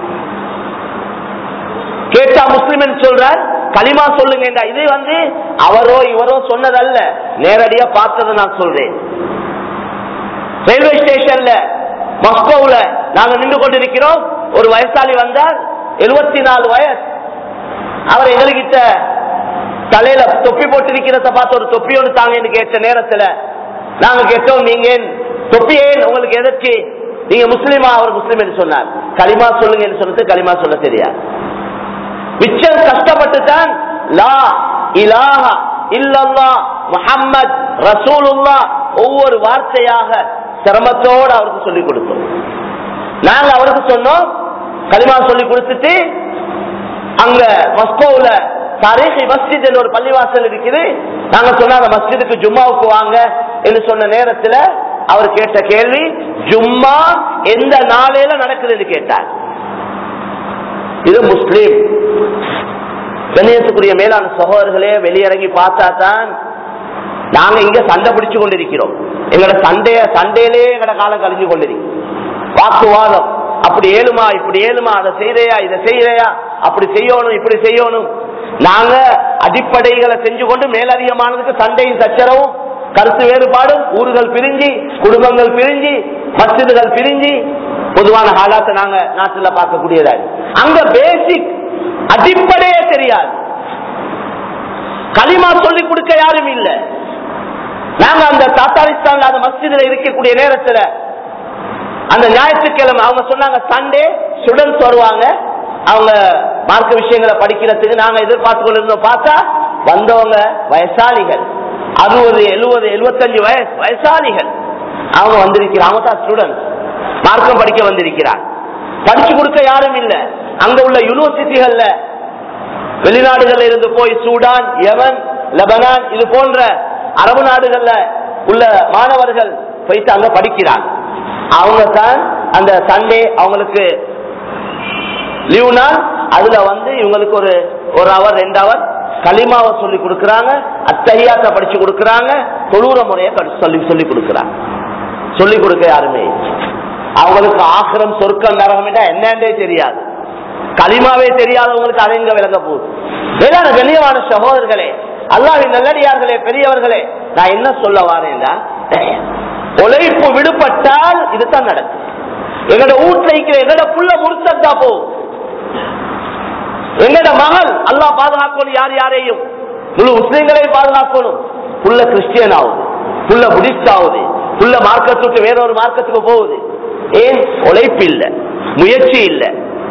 கேட்டா முஸ்லிம் சொல்றார் களிமா சொல்லுங்க இது வந்து அவரோ இவரோ சொன்னதல்ல நேரடியா பார்த்ததை நான் சொல்றேன் ரயில்வே ஸ்டேஷன்ல மஸ்கோவுல நாங்க நின்று கொண்டிருக்கிறோம் ஒரு வயசாளி வந்தார் எழுபத்தி நாலு வயசு அவர் எங்ககிட்ட தலையில தொப்பி போட்டிருக்கிறத பார்த்து ஒரு தொப்பி ஒன்று தாங்கன்னு கேட்ட நேரத்துல நாங்க கேட்டோம் நீங்க ஏன் தொப்பி ஏன் உங்களுக்கு எதற்கு நீங்க முஸ்லீமா அவர் முஸ்லீம் என்று சொன்னார் களிமா சொல்லுங்க என்று சொன்னது களிமா சொல்ல தெரியாது மிச்சம் கஷ்டப்பட்டு தான் லா இலாஹா இல்லல்லா முஹம்மத் ரசூலுல்லா ஒவ்வொரு வார்த்தையாக சிரமத்தோடு அவருக்கு சொல்லிக் கொடுத்தோம் நாங்க அவருக்கு சொன்னோம் களிமா சொல்லி கொடுத்துட்டு அங்க மஸ்கோவுல தாரீஹி மஸ்ஜித் என்ற ஒரு பள்ளிவாசல் இருக்குது நாங்க சொன்ன அந்த மஸ்ஜிதுக்கு ஜும்மாவுக்கு வாங்க என்று சொன்ன நேரத்துல அவர் கேட்ட கேள்வி ஜும்மா எந்த நாளையில நடக்குதுன்னு கேட்டார் இது முஸ்லீம் கண்ணியத்துக்குரிய மேலான சகோதரர்களே வெளியிறங்கி பார்த்தா தான் நாங்க இங்க சண்டை பிடிச்சு கொண்டிருக்கிறோம் எங்களோட சண்டைய சண்டையிலே எங்களோட காலம் கழிஞ்சு கொண்டிருக்கிறோம் வாக்குவாதம் அப்படி ஏழுமா இப்படி ஏழுமா அதை செய்யறையா இதை செய்யறையா அப்படி செய்யணும் இப்படி செய்யணும் நாங்க அடிப்படைகளை செஞ்சு கொண்டு மேலதிகமானதுக்கு சண்டையும் சச்சரவும் கருத்து வேறுபாடும் ஊர்கள் பிரிஞ்சு குடும்பங்கள் பிரிஞ்சு மசிதுகள் பிரிஞ்சு பொதுவான ஹாலாத்தை நாங்க நாட்டுல பார்க்கக்கூடியதா அங்க பேசிக் அடிப்படையே தெரியாது களிமா சொல்லி கொடுக்க யாரும் இல்ல நாங்க அந்த தாத்தாரிஸ்தான்ல அந்த மஸ்ஜிதுல இருக்கக்கூடிய நேரத்துல அந்த ஞாயிற்றுக்கிழமை அவங்க சொன்னாங்க சண்டே ஸ்டூடெண்ட்ஸ் வருவாங்க அவங்க மார்க்க விஷயங்களை படிக்கிறதுக்கு நாங்க எதிர்பார்த்து கொண்டிருந்தோம் பார்த்தா வந்தவங்க வயசாளிகள் அறுபது எழுபது எழுபத்தஞ்சு வயசு வயசாளிகள் அவங்க வந்திருக்கிறாங்க அவங்க தான் ஸ்டூடெண்ட்ஸ் மார்க்கம் படிக்க வந்திருக்கிறாங்க படிச்சு கொடுக்க யாரும் இல்ல அங்க உள்ள யூனிவர்சிட்டிகள்ல வெளிநாடுகள்ல இருந்து போய் சூடான் யமன் லெபனான் இது போன்ற அரபு நாடுகள்ல உள்ள மாணவர்கள் போயிட்டு அங்க படிக்கிறாங்க அவங்க தான் அந்த சண்டே அவங்களுக்கு லீவ் நாள் அதுல வந்து இவங்களுக்கு ஒரு ஒரு அவர் ரெண்டு அவர் களிமாவை சொல்லி கொடுக்கறாங்க அத்தகையாத்த படிச்சு கொடுக்கறாங்க தொழுற முறையை கடி- சொல்லி சொல்லி கொடுக்கறாங்க சொல்லி கொடுக்க யாருமே இல்ல. அவங்களுக்கு ஆக்கிரம் சொர்க்கம் நரகம் என்னன்றே தெரியாது களிமாவே தெரியாதவங்களுக்கு அதை எங்க விளங்க போகுது வேளாண் கண்ணியமான சகோதரர்களே அல்லாஹின் நல்லடியார்களே பெரியவர்களே நான் என்ன சொல்ல வாரேன்டா உழைப்பு விடுபட்டால் இதுதான் நடக்கும் எங்கட வீட்டுல இருக்கிற எங்கட புள்ள முறுத்தா போகும் எங்கட மகள் அல்லாஹ் பாதுகாக்கணும் யார் யாரையும் முழு முஸ்லிம்களையும் பாதுகாக்கணும் புள்ள கிறிஸ்டியன் ஆகுது புள்ள புடிஸ்ட் ஆகுது புள்ள மார்க்கத்துக்கு வேறொரு மார்க்கத்துக்கு போகுது ஏன் உழைப்பு இல்ல முயற்சி இல்ல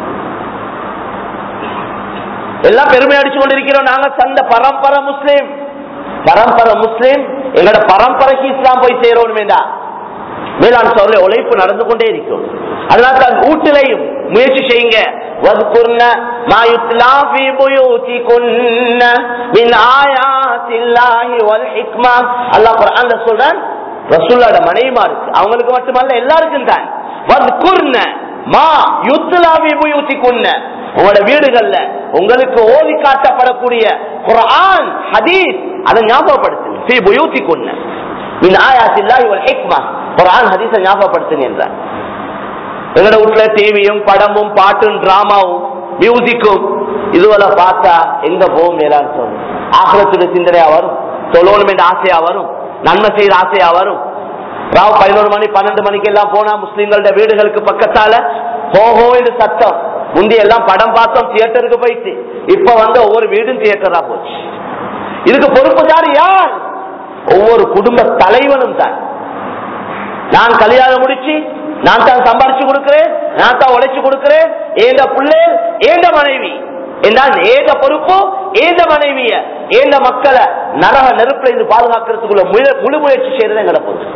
எல்லாம் பெருமை அடிச்சு கொண்டிருக்கிறோம் நாங்க சந்த பரம்பரை முஸ்லிம் பரம்பரை முஸ்லிம் எங்களோட பரம்பரைக்கு இஸ்லாம் போய் சேரணும் வேண்டாம் மேலாண் சொல்ல உழைப்பு நடந்து கொண்டே இருக்கும் அதனால தான் வீட்டிலையும் முயற்சி செய்யுங்க وَاذْكُرْنَ مَا يُتْلَى فِي بُيُوتِكُنَّ مِنْ آيَاتِ اللَّهِ وَالْحِكْمَةِ அல்லாஹ் குர்ஆன்ல சொல்றான் ரசூலோட மனைவிமாருக்கு அவங்களுக்கு மட்டுமல்ல எல்லாருக்கும் தான் வத்குர்ன மா யுத்லா ஃபி புயூதிகுன்ன உங்களோட வீடுகள்ல உங்களுக்கு ஓதி காட்டப்படக்கூடிய குர்ஆன் ஹதீஸ் அதை ஞாபகப்படுத்துங்க ஃபி புயூதிகுன்ன மின் ஆயாத்தில்லாஹி வல் ஹிக்மா குர்ஆன் ஹதீஸை ஞாபகப்படுத்துங்க என்றார் எங்களோட வீட்டுல டிவியும் படமும் பாட்டும் டிராமாவும் மியூசிக்கும் இதுவெல்லாம் பார்த்தா எங்க போகும் மேலான்னு சொல்லணும் ஆக்கிரத்துடைய சிந்தனையா வரும் சொல்லணும் என்ற ஆசையா வரும் நன்மை செய்த ஆசையா வரும் ராவ் பதினோரு மணி பன்னெண்டு மணிக்கு எல்லாம் போனா முஸ்லிம்களோட வீடுகளுக்கு பக்கத்தால ஹோஹோ என்று சத்தம் முந்தி எல்லாம் படம் பார்த்தோம் தியேட்டருக்கு போயிட்டு இப்ப வந்து ஒவ்வொரு வீடும் தியேட்டரா போச்சு இதுக்கு பொறுப்புதார் யார் ஒவ்வொரு குடும்ப தலைவனும் தான் நான் கல்யாணம் முடிச்சு நான் தான் சம்பாரிச்சு கொடுக்கிறேன் நான் தான் உழைச்சு கொடுக்கிறேன் ஏந்த பிள்ளை ஏந்த மனைவி என்றால் ஏந்த பொறுப்பு ஏந்த மனைவிய ஏந்த மக்களை நரக நெருப்புல இருந்து பாதுகாக்கிறதுக்குள்ள முய- முழு முயற்சி செய்யறது எங்களை பொறுப்பு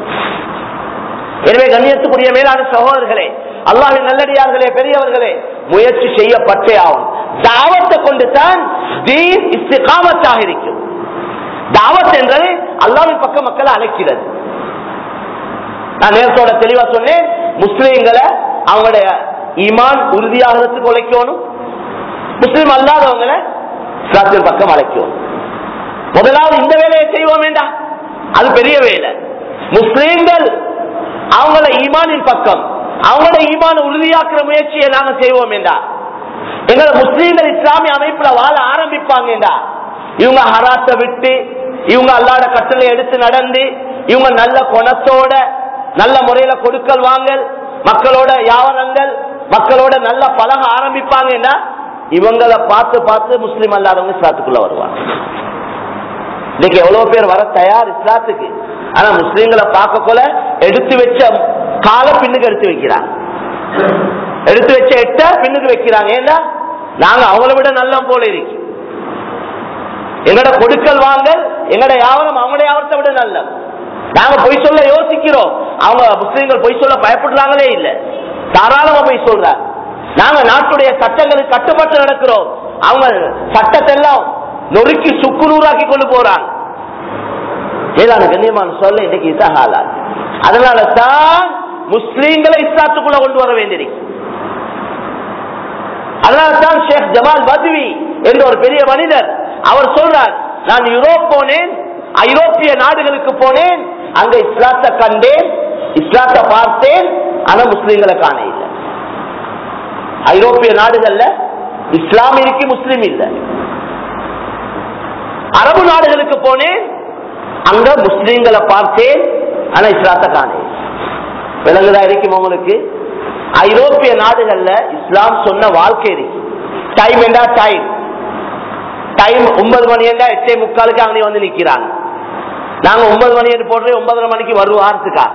எனவே கண்ணியத்துக்குரிய மேலான சகோதரர்களே அல்லாஹின் நல்லடியார்களே பெரியவர்களே முயற்சி செய்யப்பட்டே ஆகும் தாவத்தை கொண்டு தான் தீன் இஸ்திகாமத்தாக இருக்கும் தாவத் என்றது அல்லாஹ்வின் பக்கம் மக்களை அழைக்கிறது நான் நேரத்தோட தெளிவா சொன்னேன் முஸ்லீம்களை அவங்களுடைய ஈமான் உறுதியாகிறதுக்கு உழைக்கணும் முஸ்லீம் அல்லாதவங்களை இஸ்லாத்தின் பக்கம் அழைக்கணும் முதலாவது இந்த வேலையை செய்வோம் வேண்டாம் அது பெரிய வேலை முஸ்லீம்கள் அவங்கள ஈமானின் பக்கம் அவங்களோட ஈமான உறுதியாக்குற முயற்சியை நாங்க செய்வோம் என்றா எங்களை முஸ்லீம்கள் இஸ்லாமிய அமைப்புல வாழ ஆரம்பிப்பாங்கடா இவங்க ஹராத்தை விட்டு இவங்க அல்லாட கட்டளை எடுத்து நடந்து இவங்க நல்ல குணத்தோட நல்ல முறையில கொடுக்கல் வாங்கல் மக்களோட யாவரங்கள் மக்களோட நல்ல பழக ஆரம்பிப்பாங்கன்னா இவங்களை பார்த்து பார்த்து முஸ்லீம் அல்லாதவங்க இஸ்லாத்துக்குள்ள வருவாங்க இன்னைக்கு எவ்வளவு பேர் வர தயார் இஸ்லாத்துக்கு ஆனா முஸ்லீம்களை பார்க்க கொள்ள எடுத்து வச்ச கால பின்னுக்கு எடுத்து வைக்கிறாங்க எடுத்து வச்ச எட்ட பின்னுக்கு வைக்கிறாங்க ஏன்னா நாங்க அவங்கள விட நல்ல போல இருக்கு எங்கட கொடுக்கல் வாங்கல் எங்கட யாவரம் அவங்களுடைய யாவரத்தை விட நல்ல நாங்க பொய் சொல்ல யோசிக்கிறோம் அவங்க முஸ்லீம்கள் பொய் சொல்ல பயப்படுறாங்களே இல்ல தாராளமா பொய் சொல்றாங்க நாங்க நாட்டுடைய சட்டங்களுக்கு கட்டுப்பட்டு நடக்கிறோம் அவங்க சட்டத்தை எல்லாம் நொறுக்கி சுக்குநூறாக்கி கொண்டு போறாங்க மேலான கண்ணியமான சொல்ல இன்னைக்கு இதான் ஹாலாத் அதனால தான் முஸ்லீம்களை இஸ்லாத்துக்குள்ள கொண்டு வர வேண்டியிருக்கு அதனால தான் ஷேக் ஜமால் பத்வி என்ற ஒரு பெரிய மனிதர் அவர் சொல்றார் நான் யூரோப் போனேன் ஐரோப்பிய நாடுகளுக்கு போனேன் அங்க இஸ்லாத்தை கண்டேன் இஸ்லாத்தை பார்த்தேன் ஆனா முஸ்லீம்களை காண இல்லை ஐரோப்பிய நாடுகள்ல இஸ்லாம் இருக்கு முஸ்லீம் இல்ல அரபு நாடுகளுக்கு போனேன் அங்க முஸ்லீம்களை பார்த்தேன் ஆனா இஸ்லாத்தை காண விலங்குதா இருக்கும் உங்களுக்கு ஐரோப்பிய நாடுகள்ல இஸ்லாம் சொன்ன வாழ்க்கை இருக்கு டைம் என்றா டைம் டைம் ஒன்பது மணி என்றா எட்டே முக்காலுக்கு அங்கே வந்து நிக்கிறாங்க நாங்க ஒன்பது மணி என்று போடுறோம் ஒன்பதரை மணிக்கு வருவாரத்துக்காக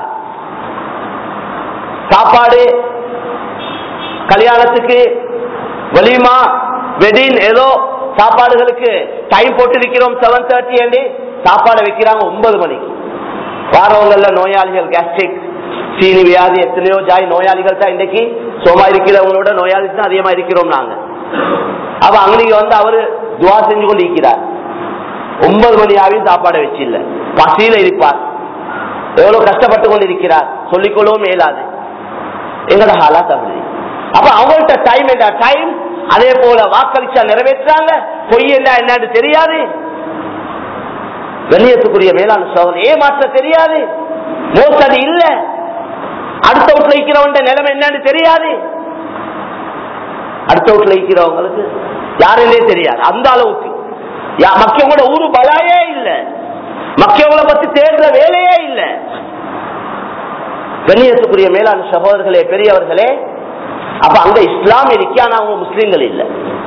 சாப்பாடு கல்யாணத்துக்கு வலிமா வெடின் ஏதோ சாப்பாடுகளுக்கு டைம் போட்டு இருக்கிறோம் செவன் தேர்ட்டி ஏண்டி சாப்பாடு வைக்கிறாங்க ஒன்பது மணிக்கு வாரவங்கள்ல நோயாளிகள் கேஸ்ட்ரிக் சீனி வியாதி எத்தனையோ ஜாய் நோயாளிகள் தான் இன்னைக்கு சோமா இருக்கிறவங்களோட நோயாளி தான் அதிகமா இருக்கிறோம் நாங்க அப்ப அங்க வந்து அவரு துவா செஞ்சு கொண்டு இருக்கிறார் ஒன்பது மணி ஆகியும் சாப்பாடு வச்சு இல்ல பசியில இருப்பார் எவ்வளவு கஷ்டப்பட்டு கொண்டு இருக்கிறார் சொல்லிக்கொள்ளவும் மேலாது எங்கட ஹாலாத் அப்படி அப்ப அவங்கள்ட்ட டைம் என்ன டைம் அதே போல வாக்களிச்சா நிறைவேற்றாங்க பொய் என்ன என்னன்னு தெரியாது கண்ணியத்துக்குரிய மேலான சோதனை ஏமாற்ற தெரியாது மோசடி இல்ல அடுத்த வீட்டுல இருக்கிறவங்க நிலைமை என்னன்னு தெரியாது அடுத்த வீட்டுல இருக்கிறவங்களுக்கு யாருன்னே தெரியாது அந்த அளவுக்கு யா- மக்கியவங்களோட ஊரு பலாயே இல்ல மக்கியவங்களை பத்தி தேடுற வேலையே இல்ல கண்ணியத்துக்குரிய மேலான சகோதரர்களே பெரியவர்களே அப்ப அங்க இஸ்லாம் இருக்கு ஆனா அவங்க முஸ்லீம்கள் இல்ல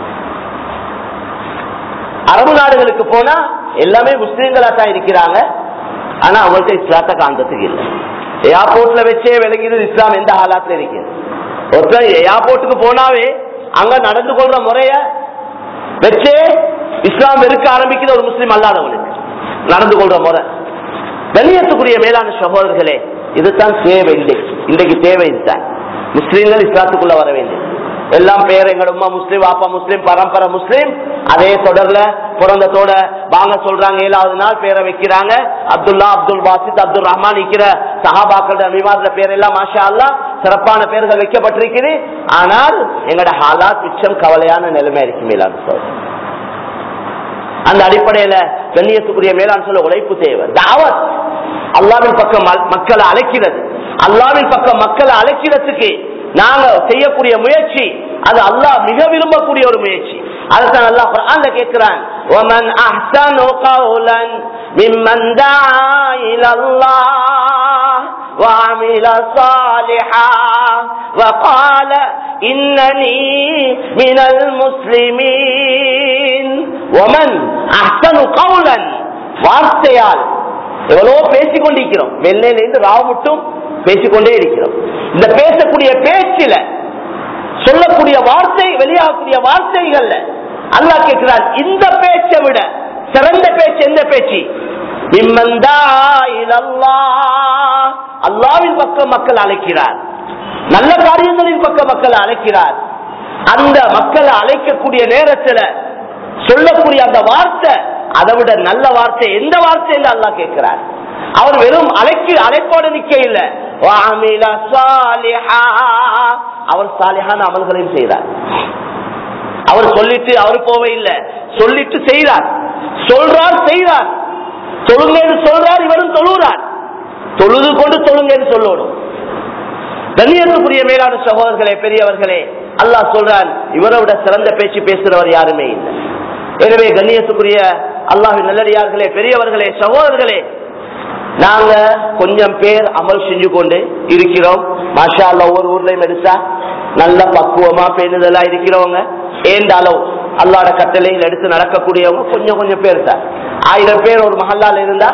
அரபு நாடுகளுக்கு போனா எல்லாமே முஸ்லீம்களா தான் இருக்கிறாங்க ஆனா அவங்கள்ட்ட இஸ்லாத்தை காண்றதுக்கு இல்ல ஏர்போர்ட்ல வச்சே விளங்கிது இஸ்லாம் எந்த ஹாலாத்துல இருக்கு ஒருத்தர் ஏர்போர்ட்டுக்கு போனாவே அங்க நடந்து கொள்ற முறைய வச்சே இஸ்லாம் வெறுக்க ஆரம்பிக்கிற ஒரு முஸ்லீம் அல்லாதவனுக்கு நடந்து கொள்ற முறை கண்ணியத்துக்குரிய மேலான சகோதரர்களே இதுதான் தேவை இன்றைக்கு இன்றைக்கு தேவை இதுதான் முஸ்லீம்கள் இஸ்லாத்துக்குள்ள வர வேண்டும் எல்லாம் பேர் எங்க உம்மா முஸ்லீம் வாப்பா முஸ்லீம் பரம்பரை முஸ்லீம் அதே தொடர்ல பிறந்தத்தோட வாங்க சொல்றாங்க ஏழாவது நாள் பேரை வைக்கிறாங்க அப்துல்லா அப்துல் பாசித் அப்துல் ரஹ்மான் இருக்கிற சஹாபாக்களோட அபிமானத்துல பேர் எல்லாம் மாஷா அல்லா சிறப்பான பேர்கள் வைக்கப்பட்டிருக்குது ஆனால் எங்கட ஹாலாத் மிச்சம் கவலையான நிலைமை இருக்கு மேலான சொல்றேன் அந்த அடிப்படையில கண்ணியத்துக்குரிய மேலாண் சொல்ல உழைப்பு தேவை தாவத் அல்லாவின் பக்கம் ம- மக்களை அழைக்கிறது அல்லாவின் பக்கம் மக்களை அழைக்கிறதுக்கு நாங்க செய்யக்கூடிய முயற்சி அது அல்லாஹ் மிக விரும்பக்கூடிய ஒரு முயற்சி அதுதான் அல்லாஹ் குர்ஆன்ல கேட்கிறான் ومن احسن قولا ممن دعا الى الله وعمل صالحا وقال انني من المسلمين ومن احسن قولا வார்த்தையால் எவ்வளவோ பேசிக் கொண்டிருக்கிறோம் வெள்ளையில இருந்து ராவ மட்டும் பேசிக்கொண்டே இருக்கிறோம் இந்த பேசக்கூடிய பேச்சில சொல்லக்கூடிய வார்த்தை வெளியாகக்கூடிய வார்த்தைகள்ல அல்லாஹ் கேட்கிறார் இந்த பேச்சை விட சிறந்த பேச்சு எந்த பேச்சு மிம்மந்தா இலல்லாஹ். அல்லாவின் பக்கம் மக்கள் அழைக்கிறார் நல்ல காரியங்களின் பக்கம் மக்கள் அழைக்கிறார் அந்த மக்களை அழைக்கக்கூடிய நேரத்துல சொல்லக்கூடிய அந்த வார்த்தை அதை விட நல்ல வார்த்தை எந்த வார்த்தை என்று அல்லாஹ் கேட்கிறார் அவர் வெறும் அழைக்கு அழைப்போடு நிக்க இல்ல وَعَمِلَ صَالِحًا. அவர் சாலிஹான அமல்களையும் செய்தார் அவர் சொல்லிட்டு அவர் போவே இல்லை சொல்லிட்டு செய்கிறார் சொல்றார் செய்கிறார் தொழுங்கன்னு சொல்றார் இவரும் தொழுகிறார் தொழுது கொண்டு தொழுங்கன்னு சொல்லணும் கண்ணியத்துக்குரிய மேலான சகோதரர்களே பெரியவர்களே அல்லாஹ் சொல்றான் இவரை விட சிறந்த பேச்சு பேசுறவர் யாருமே இல்லை எனவே கண்ணியத்துக்குரிய அல்லாஹ் நல்லடியார்களே பெரியவர்களே சகோதரர்களே நாங்க கொஞ்சம் பேர் அமல் செஞ்சு கொண்டு இருக்கிறோம் மாஷா அல்லா ஒவ்வொரு ஊர்லயும் எடுத்தா நல்ல பக்குவமா பேணுதலா இருக்கிறவங்க ஏந்த அளவு அல்லாட கட்டளையில் எடுத்து நடக்கக்கூடியவங்க கொஞ்சம் கொஞ்சம் பேர் தான் ஆயிரம் பேர் ஒரு மஹல்லால இருந்தா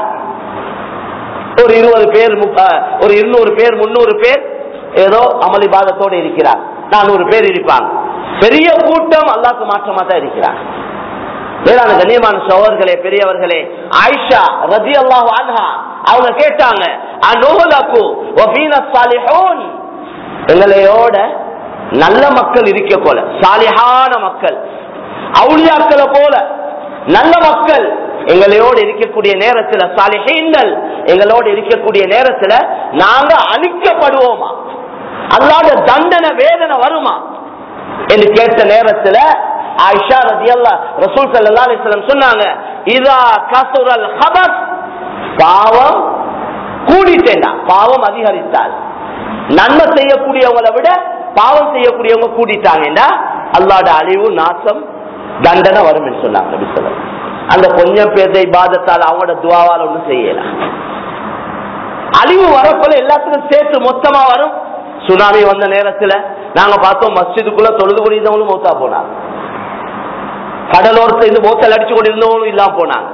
ஒரு இருபது பேர் முப்ப- ஒரு இருநூறு பேர் முன்னூறு பேர் ஏதோ அமளி பாதத்தோடு இருக்கிறார் நானூறு பேர் இருப்பாங்க பெரிய கூட்டம் அல்லாக்கு மாற்றமா தான் இருக்கிறார் வேளாண் கண்ணியமான சோழர்களே பெரியவர்களே ஆயிஷா ரதி அல்லாஹ் அன்ஹா அவங்க கேட்டாங்க அனுகுலகு வபீன சாலிஹூன் எங்களையோட நல்ல மக்கள் இருக்க போல சாலிஹான மக்கள் அவுளியாக்களை போல நல்ல மக்கள் எங்களோடு இருக்கக்கூடிய நேரத்துல சாலிஹீன்கள் எங்களோடு இருக்கக்கூடிய நேரத்துல நாங்க அழிக்கப்படுவோமா அல்லாத தண்டனை வேதனை வருமா என்று கேட்ட நேரத்துல ஆயிஷா ரதியல்லா ரசூல் ஸல்லல்லாஹு அலைஹி வஸல்லம் சொன்னாங்க இதா கசுரல் ஹபஸ் பாவம் கூடிட்டேண்டா பாவம் அதிகரித்தால் நன்மை செய்யக்கூடியவங்களை விட பாவம் செய்யக்கூடியவங்க கூடிட்டாங்கன்னா அல்லாட அழிவு நாசம் தண்டனை வரும் என்று சொன்னாங்க நபி ஸல்லல்லாஹு அலைஹி வஸல்லம். அந்த கொஞ்சம் பேர்தை பாதத்தால் அவங்களோட துவாவால் ஒண்ணும் செய்யலாம் அழிவு வரப்போல எல்லாத்துக்கும் சேர்த்து மொத்தமா வரும் சுனாமி வந்த நேரத்துல நாங்க பார்த்தோம் மஸ்ஜிதுக்குள்ள தொழுது கொண்டிருந்தவங்களும் மௌத்தா போனாங்க கடலோரத்துல இருந்து மோத்தல் அடிச்சு கொண்டிருந்தவங்களும் இல்லாம போனாங்க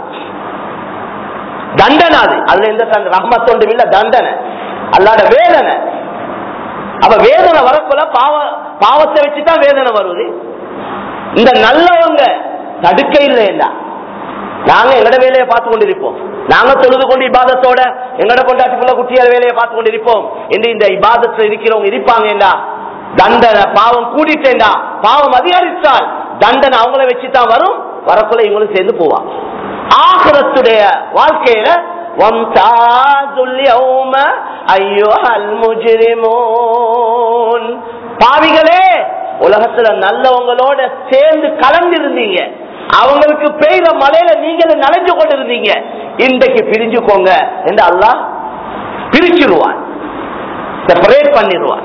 தண்டனை அது அதுல எந்த தண்டனை ரஹ்மத்தொண்டு இல்ல தண்டனை அல்லாட வேதனை அப்ப வேதனை வரப்போல பாவ பாவத்தை வச்சுதான் வேதனை வருது இந்த நல்லவங்க தடுக்க இல்லையா நாங்க எங்கட வேலையை பார்த்து கொண்டிருப்போம் நாங்க தொழுது கொண்டு இபாதத்தோட எங்கட கொண்டாட்டிக்குள்ள குட்டியார் வேலையை பார்த்து கொண்டிருப்போம் என்று இந்த இபாதத்துல இருக்கிறவங்க இருப்பாங்கடா தண்டனை பாவம் கூடிட்டேன்டா பாவம் அதிகரித்தால் தண்டனை அவங்கள வச்சுதான் வரும் வரக்குள்ள இவங்களும் சேர்ந்து போவாங்க ஆகிரத்துடைய வாழ்க்கையில وَامْتَازُوا الْيَوْمَ أَيُّهَا الْمُجْرِمُونَ பாவிகளே உலகத்துல நல்லவங்களோட சேர்ந்து கலந்திருந்தீங்க அவங்களுக்கு பெய்த மலையில நீங்களும் நனைஞ்சு கொண்டிருந்தீங்க இன்றைக்கு பிரிஞ்சுக்கோங்க என்று அல்லாஹ் பிரிச்சிருவான் செப்பரேட் பண்ணிடுவான்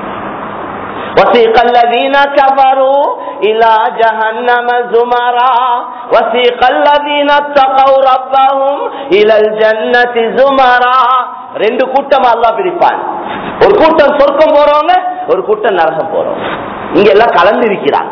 وسيق الذين كفروا إلى جهنم زمرا وسيق الذين اتقوا ربهم إلى الجنة زمرا ரெண்டு கூட்டம் அல்லாஹ் பிரிப்பான் ஒரு கூட்டம் சொர்க்கம் போறவங்க ஒரு கூட்டம் நரகம் போறவங்க இங்க எல்லாம் கலந்து இருக்கிறாங்க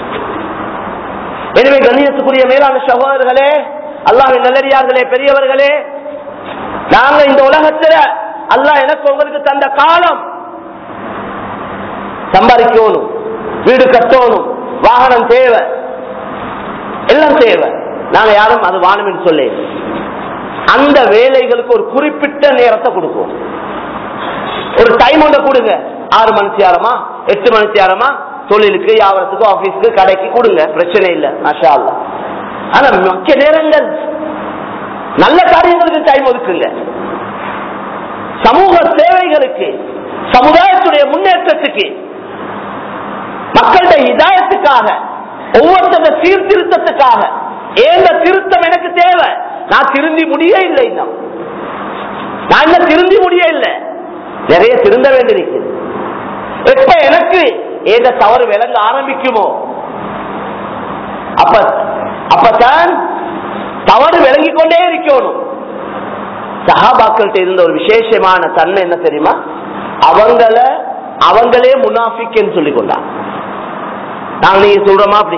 எனவே கண்ணியத்துக்குரிய மேலான சகோதரர்களே அல்லாஹின் நல்லடியார்களே பெரியவர்களே நாங்க இந்த உலகத்துல அல்லாஹ் எனக்கு உங்களுக்கு தந்த காலம் சம்பாதிக்கணும் வீடு கட்டணும் வாகனம் தேவை எல்லாம் தேவை நாங்க யாரும் அது வானம் சொல்ல அந்த வேலைகளுக்கு ஒரு குறிப்பிட்ட நேரத்தை கொடுக்கும் ஒரு டைம் ஒன்று கொடுங்க ஆறு மணி நேரமா எட்டு மணி நேரமா தொழிலுக்கு வியாபாரத்துக்கு ஆபீஸ்க்கு கடைக்கு கொடுங்க பிரச்சனை இல்லை மாஷா அல்லா ஆனா முக்கிய நேரங்கள் நல்ல காரியங்களுக்கு டைம் ஒதுக்குங்க சமூக சேவைகளுக்கு சமுதாயத்துடைய முன்னேற்றத்துக்கு மக்களுடைய இதாயத்துக்காக ஒவ்வொருத்தர சீர்திருத்தத்துக்காக ஏந்த திருத்தம் எனக்கு தேவை நான் திருந்தி முடிய இல்லை இன்னும் நான் இன்னும் திருந்தி முடிய இல்லை நிறைய திருந்த வேண்டியிருக்கிறது எப்ப எனக்கு ஏத தவறு விளங்க ஆரம்பிக்குமோ அப்ப அப்பதான் தவறு விளங்கிக் கொண்டே இருக்கணும் சஹாபாக்கள்கிட்ட இருந்த ஒரு விசேஷமான தன்மை என்ன தெரியுமா அவங்கள அவங்களே முனாஃபிக்னு சொல்லி கொண்டாங்க நாங்க நீங்க சொல்றோமா அப்படி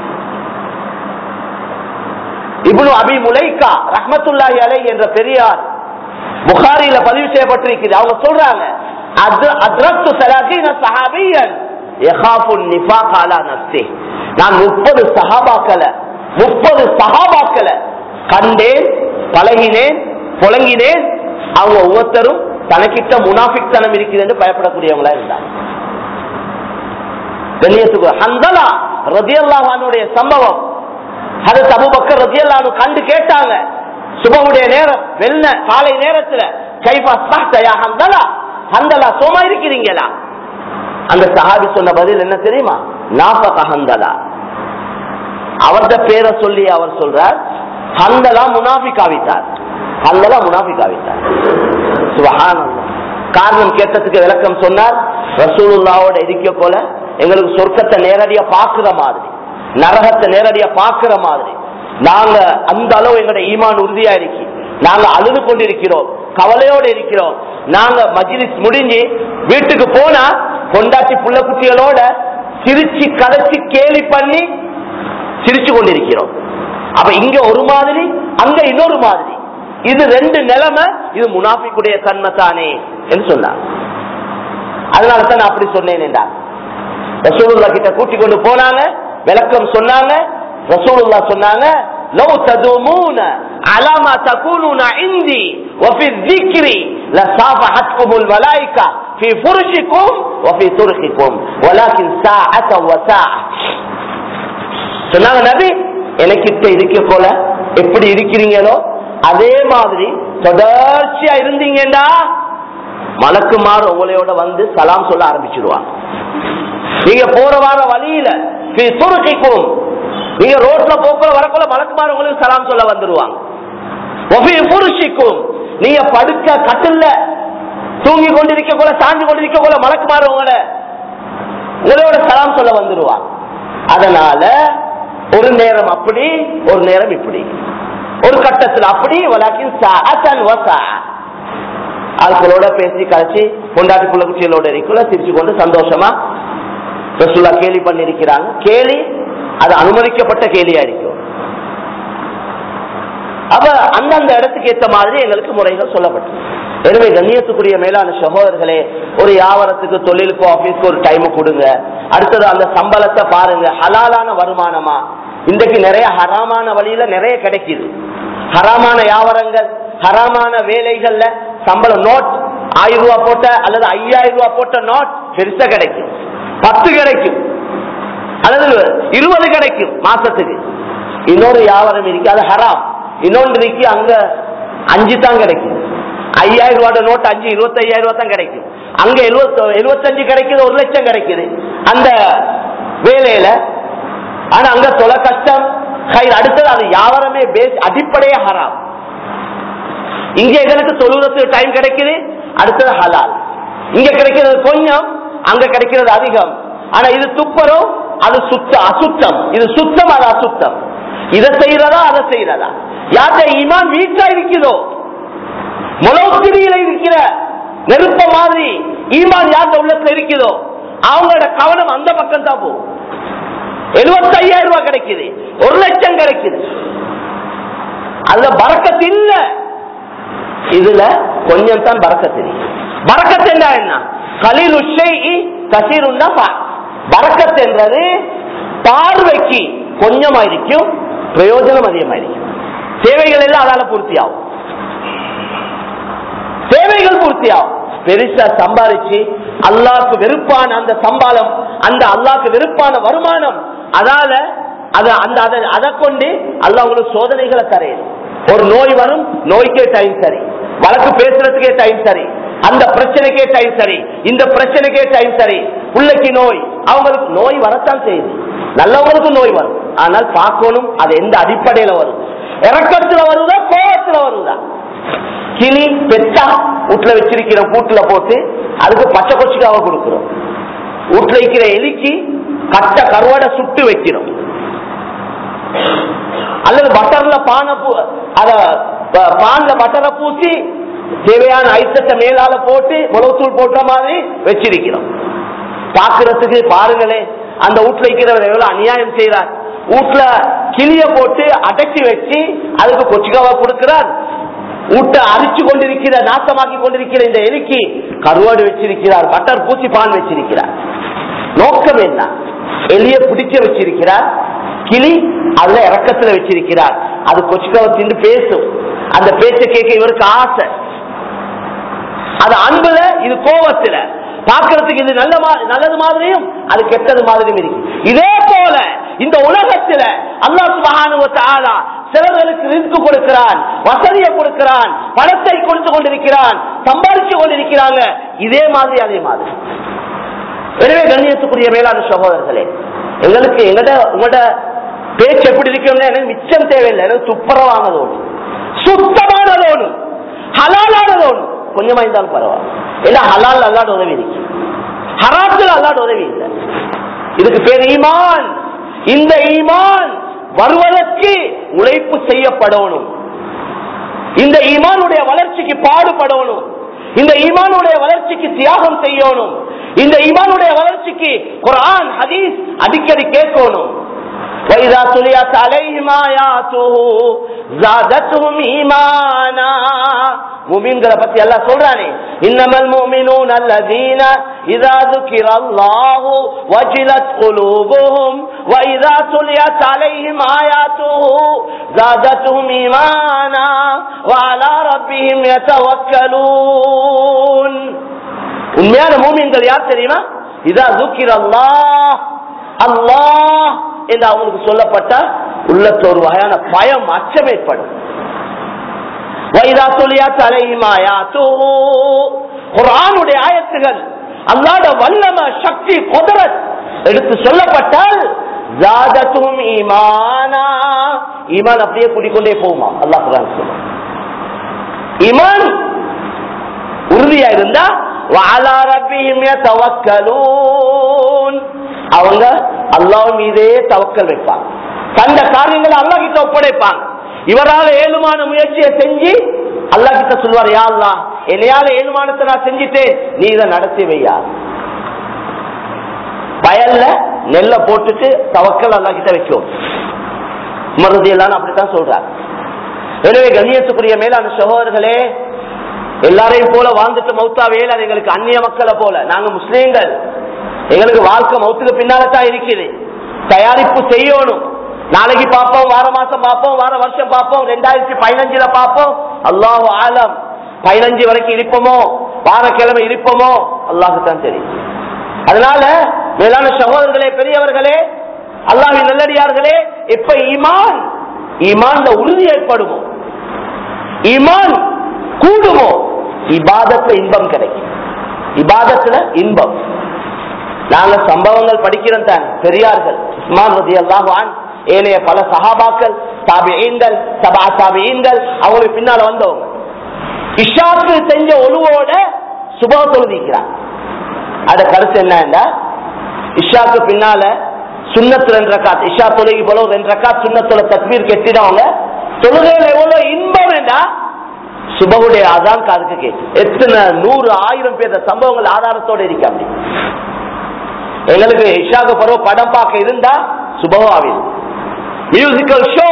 இப்னு அபி முலைக்கா ரஹ்மத்துல்லாஹி அலை என்ற பெரியார் புகாரியில பதிவு செய்யப்பட்டிருக்கிறது அவங்க சொல்றாங்க அது அத்ரத்து சலாசீன சஹாபியன் யஹாஃபு நிஃபாக் அலா நஃப்ஸி நான் முப்பது சஹாபாக்களை முப்பது சஹாபாக்களை கண்டேன் பழகினேன் புழங்கினேன் அவங்க ஒவ்வொருத்தரும் தனக்கிட்ட முனாஃபிக் தனம் இருக்குது என்று பயப்படக்கூடியவங்களா இருந்தாங்க கண்ணியத்துக்கு ஹந்தலா ரதியல்லாஹானுடைய சம்பவம் அது தபுபக்கர் ரதியல்லானு கண்டு கேட்டாங்க சுபமுடைய நேரம் வெள்ள காலை நேரத்துல கைபா சாட்டையா ஹந்தலா ஹந்தலா சோமா இருக்கிறீங்களா அந்த சஹாபி சொன்ன பதில் என்ன தெரியுமா நாபக ஹந்தலா அவர்த பேரை சொல்லி அவர் சொல்றார் ஹந்தலா முனாஃபிகாவித்தார் ஹந்தலா முனாஃபிகாவித்தார் சுபஹானல்லாஹ் காரணம் கேட்டதுக்கு விளக்கம் சொன்னார் ரசூலுல்லாவோட இருக்க போல எங்களுக்கு சொர்க்கத்தை நேரடியா பாக்குற மாதிரி நரகத்தை நேரடியா பாக்குற மாதிரி நாங்க அந்த அளவு எங்களோட ஈமான் உறுதியா இருக்கு நாங்க அழுது கொண்டிருக்கிறோம் கவலையோட இருக்கிறோம் நாங்க மஜ்லிஸ் முடிஞ்சு வீட்டுக்கு போனா கொண்டாட்டி புள்ள குட்டிகளோட சிரிச்சு கதைச்சு கேலி பண்ணி சிரிச்சு கொண்டிருக்கிறோம் அப்ப இங்க ஒரு மாதிரி அங்க இன்னொரு மாதிரி இது ரெண்டு நிலைமை இது முனாஃபிக்குடைய தன்மை தானே என்று சொன்னாங்க அதனால தான் நான் அப்படி சொன்னேன் ரசூலுல்லா கிட்ட கூட்டி கொண்டு போனாங்க விளக்கம் சொன்னாங்க ரசூலுல்லா சொன்னாங்க لو تدومون على ما تكونون عندي وفي الذكر لصافحتكم الملائكة في فرشكم وفي طرقكم ولكن ساعة وساعة சொன்னாங்க நபி எனக்கிட்ட இருக்க போல எப்படி இருக்கிறீங்களோ அதே மாதிரி தொடர்ச்சியா இருந்தீங்கன்னா மலக்குமார் உங்களையோட வந்து சலாம் சொல்ல ஆரம்பிச்சிருவாங்க நீங்க போற வார வழியில துருக்கிக்கும் நீங்க ரோட்ல போக்குல வரக்குள்ள மலக்குமார் உங்களுக்கு சலாம் சொல்ல வந்துருவாங்க புருஷிக்கும் நீங்க படுக்க கட்டில்ல தூங்கி கொண்டிருக்க போல சாஞ்சு கொண்டிருக்க போல மலக்குமார் உங்களை உங்களோட சலாம் சொல்ல வந்துருவாங்க அதனால ஒரு நேரம் அப்படி ஒரு நேரம் இப்படி ஒரு கட்டத்தில் அப்படி ஆட்களோட பேசி கழிச்சு கொண்டாட்டி புள்ள குச்சிகளோட இருக்குள்ள சிரிச்சு கொண்டு சந்தோஷமா ரசுல்லா கேலி பண்ணிருக்கிறாங்க கேலி அது அனுமதிக்கப்பட்ட கேலியா இருக்கும் அப்ப அந்தந்த இடத்துக்கு ஏற்ற மாதிரி எங்களுக்கு முறைகள் சொல்லப்பட்டது எனவே கண்ணியத்துக்குரிய மேலான சகோதரர்களே ஒரு வியாபாரத்துக்கு தொழிலுக்கு ஆபீஸ்க்கு ஒரு டைம் கொடுங்க அடுத்தது அந்த சம்பளத்தை பாருங்க ஹலாலான வருமானமா இன்றைக்கு நிறைய ஹராமான வழியில நிறைய கிடைக்குது ஹராமான வியாபாரங்கள் ஹராமான வேலைகள்ல சம்பளம் நோட் ஆயிரம் ரூபாய் போட்ட அல்லது ஐயாயிரம் ரூபாய் போட்ட நோட் பெருசா கிடைக்கும் பத்து கிடைக்கும் அல்லது இருபது கிடைக்கும் மாசத்துக்கு இன்னொரு வியாபாரம் இருக்கு அது ஹராம் இன்னொன்று இருக்கு அங்க அஞ்சு தான் கிடைக்கும் ஐயாயிரம் ரூபாய் நோட்டு அஞ்சு இருபத்தி ஐயாயிரம் ரூபாய் தான் கிடைக்கும் அங்க எழுபத்தி எழுபத்தஞ்சு கிடைக்குது ஒரு லட்சம் கிடைக்குது அந்த வேலையில ஆனா அங்க தொலை கஷ்டம் அடுத்தது அது வியாபாரமே பேஸ் அடிப்படையே ஹராம் இங்க எங்களுக்கு தொழுகிறதுக்கு டைம் கிடைக்குது அடுத்தது ஹலால் இங்க கிடைக்கிறது கொஞ்சம் அங்க கிடைக்கிறது அதிகம் ஆனா இது துப்பரும் அது சுத்த அசுத்தம் இது சுத்தம் அது அசுத்தம் இதை செய்யறதா அதை செய்யறதா யார்கிட்ட ஈமான் வீட்டா இருக்குதோ முளவுத்திரியில இருக்கிற நெருப்ப மாதிரி ஈமான் யார்கிட்ட உள்ளத்துல இருக்குதோ அவங்களோட கவனம் அந்த பக்கம் தான் போகும் எழுபத்தி ஐயாயிரம் ரூபாய் கிடைக்குது ஒரு லட்சம் கிடைக்குது அதுல பறக்கத்து இல்ல இதுல கொஞ்சம் தான் பறக்கத்து பறக்கத்து என்றா என்ன கலில் உஷை கசீருண்டா பறக்கத்து என்றது பார்வைக்கு கொஞ்சமா இருக்கும் பிரயோஜனம் அதிகமாயிருக்கும் தேவைகள் எல்லாம் அதால பூர்த்தி ஆகும் தேவைகள் பூர்த்தி ஆகும் பெருசா சம்பாதிச்சு அல்லாக்கு வெறுப்பான அந்த சம்பாளம் அந்த அல்லாக்கு வெறுப்பான வருமானம் அதால அத அந்த அதை கொண்டு அல்லா உங்களுக்கு சோதனைகளை தரையணும் ஒரு நோய் வரும் நோய்க்கே டைம் சரி வழக்கு பேசுறதுக்கே டைம் சரி அந்த பிரச்சனைக்கே டைம் சரி இந்த பிரச்சனைக்கே டைம் சரி பிள்ளைக்கு நோய் அவங்களுக்கு நோய் வரத்தான் செய்யுது நல்லவங்களுக்கு நோய் வரும் ஆனால் பார்க்கணும் அது எந்த அடிப்படையில வரும் இறக்கத்துல வருதா கோபத்துல வருதா கிளி பெத்தா வீட்டுல வச்சிருக்கிற கூட்டுல போட்டு அதுக்கு பச்சை கொச்சிக்காக கொடுக்கிறோம் வீட்டுல இருக்கிற எலிக்கு கட்ட கருவாடை சுட்டு வைக்கிறோம் அல்லது பட்டர்ல பானை அத பான்ல பட்டரை பூசி தேவையான ஐட்டத்தை மேலால போட்டு முளவுத்தூள் போட்ட மாதிரி வச்சிருக்கிறோம் பாக்குறதுக்கு பாருங்களே அந்த வீட்டுல இருக்கிறவர் எவ்வளவு அநியாயம் செய்யறார் வீட்டுல கிளிய போட்டு அடக்கி வச்சு அதுக்கு கொச்சிக்காவா கொடுக்கிறார் ஊட்ட அரிச்சு கொண்டிருக்கிற நாசமாக்கி கொண்டிருக்கிற இந்த எலிக்கு கருவாடு வச்சிருக்கிறார் பட்டர் பூச்சி பான் வச்சிருக்கிறார் நோக்கம் என்ன எலிய பிடிக்க வச்சிருக்கிறார் கிளி அதுல இறக்கத்துல வச்சிருக்கிறார் அது கொச்சிக்காவை தின்னு பேசும் அந்த பேச்ச கேட்க இவருக்கு ஆசை அது அன்புல இது கோபத்துல பார்க்கறதுக்கு இது நல்ல நல்லது மாதிரியும் அது கெட்டது மாதிரியும் இருக்கு இதே போல இந்த உலகத்துல அல்லாஹ் சுபஹானஹு தஆலா சிலர்களுக்கு ரிஸ்க் கொடுக்கிறான் வசதியை கொடுக்கிறான் பணத்தை கொடுத்து கொண்டிருக்கிறான் சம்பாதிச்சு கொண்டிருக்கிறாங்க இதே மாதிரி அதே மாதிரி எனவே கண்ணியத்துக்குரிய மேலான சகோதரர்களே எங்களுக்கு எங்கட உங்களோட பேச்சு எப்படி இருக்கணும்னா எனக்கு மிச்சம் தேவையில்லை எனக்கு துப்புரவானதோடு சுத்தமானதோடு ஹலாலானதோடு கொஞ்சமா இருந்தாலும் பரவாயில்ல ஏன்னா ஹலால் அல்லாட உதவி இருக்கு ஹராத்தில் அல்லாட உதவி இல்லை இதுக்கு பேர் ஈமான் இந்த ஈமான் வருவதற்கு உழைப்பு செய்யப்படணும் இந்த ஈமானுடைய வளர்ச்சிக்கு பாடுபடணும் இந்த ஈமானுடைய வளர்ச்சிக்கு தியாகம் செய்யணும் இந்த ஈமானுடைய வளர்ச்சிக்கு குரான் ஹதீஸ் அடிக்கடி கேட்கணும் وإذا تليت عليهم آياته زادتهم إيمانا முமீன்களை பத்தி எல்லாம் சொல்றானே இன்னமல் முமினூன் அல்லதீன இதா ذكر الله وجلت قلوبهم واذا تليت عليهم آياته زادتهم ايمانا وعلى ربهم يتوكلون உண்மையான மூமின்கள் யார் தெரியுமா இதா ذكر الله அல்லாஹ் என்று அவங்களுக்கு சொல்லப்பட்ட உள்ளத்துல ஒரு வகையான பயம் அச்சம் ஏற்படும் வைதா சொல்லியாத்து அலையுமாயாத்து குரானுடைய ஆயத்துகள் அல்லாட வல்லம சக்தி குதிரத் எடுத்து சொல்லப்பட்டால் ஜாதத்தும் ஈமானா ஈமான் அப்படியே கூட்டிக்கொண்டே போகுமா அல்லாஹ் குரான் சொல்லும் ஈமான் உறுதியா இருந்தா وعلى ربهم يتوكلون அவங்க அல்லாஹ் மீதே தவக்கல் வைப்பாங்க தந்த காரியங்களை அல்லாஹ் கிட்ட ஒப்படைப்பாங்க இவரால ஏழுமான முயற்சியை செஞ்சு அல்லாஹ் கிட்ட சொல்வார் யா அல்லாஹ் என்னையால ஏழுமானத்தை நான் செஞ்சுட்டேன் நீ இதை நடத்தி வையா வயல்ல நெல்ல போட்டுட்டு தவக்கல் அல்லாஹ் கிட்ட வைக்கும் மருதி எல்லாம் அப்படித்தான் சொல்றாங்க எனவே கண்ணியத்துக்குரிய மேலான சகோதரர்களே எல்லாரையும் போல வாழ்ந்துட்டு மௌத்தாவே அது எங்களுக்கு அந்நிய மக்களை போல நாங்க முஸ்லீம்கள் எங்களுக்கு வாழ்க்கை மௌத்துக்கு பின்னால்தான் இருக்குது தயாரிப்பு செய்யணும் நாளைக்கு பார்ப்போம் வார மாசம் பார்ப்போம் வார வருஷம் பார்ப்போம் ரெண்டாயிரத்தி பதினஞ்சுல பார்ப்போம் அல்லாஹு ஆலம் பதினஞ்சு வரைக்கும் இருப்போமோ வாரக்கிழமை இருப்போமோ அல்லாஹு தான் தெரியும் அதனால மேலான சகோதரர்களே பெரியவர்களே அல்லாஹின் நல்லடியார்களே இப்ப ஈமான் ஈமான்ல உறுதி ஏற்படுமோ ஈமான் கூடுமோ இபாதத்துல இன்பம் கிடைக்கும் இபாதத்துல இன்பம் நாங்க சம்பவங்கள் படிக்கிறோம் தான் பெரியார்கள் உஸ்மான் ரதி அல்லாஹான் ஏனைய பல சஹாபாக்கள் தாபியீன்கள் சபா தாபியீன்கள் அவங்களுக்கு பின்னால வந்தவங்க இஷாக்கு செஞ்ச ஒழுவோட சுப தொழுதிக்கிறான் அத கருத்து என்னன்னா இஷாக்கு பின்னால சுண்ணத்து ரெண்டு ரக்காத் இஷா தொழுகி போல ரெண்டு ரக்காத் சுண்ணத்துல தத்மீர் கெட்டினவங்க தொழுகையில எவ்வளவு இன்பம் வேண்டா சுபகுடைய அதான் காதுக்கு கேட்டு எத்தனை நூறு ஆயிரம் பேர் சம்பவங்கள் ஆதாரத்தோட இருக்க அப்படி எங்களுக்கு இஷாக்கு பருவ படம் பார்க்க இருந்தா சுபவாவில் மியூசிக்கல் ஷோ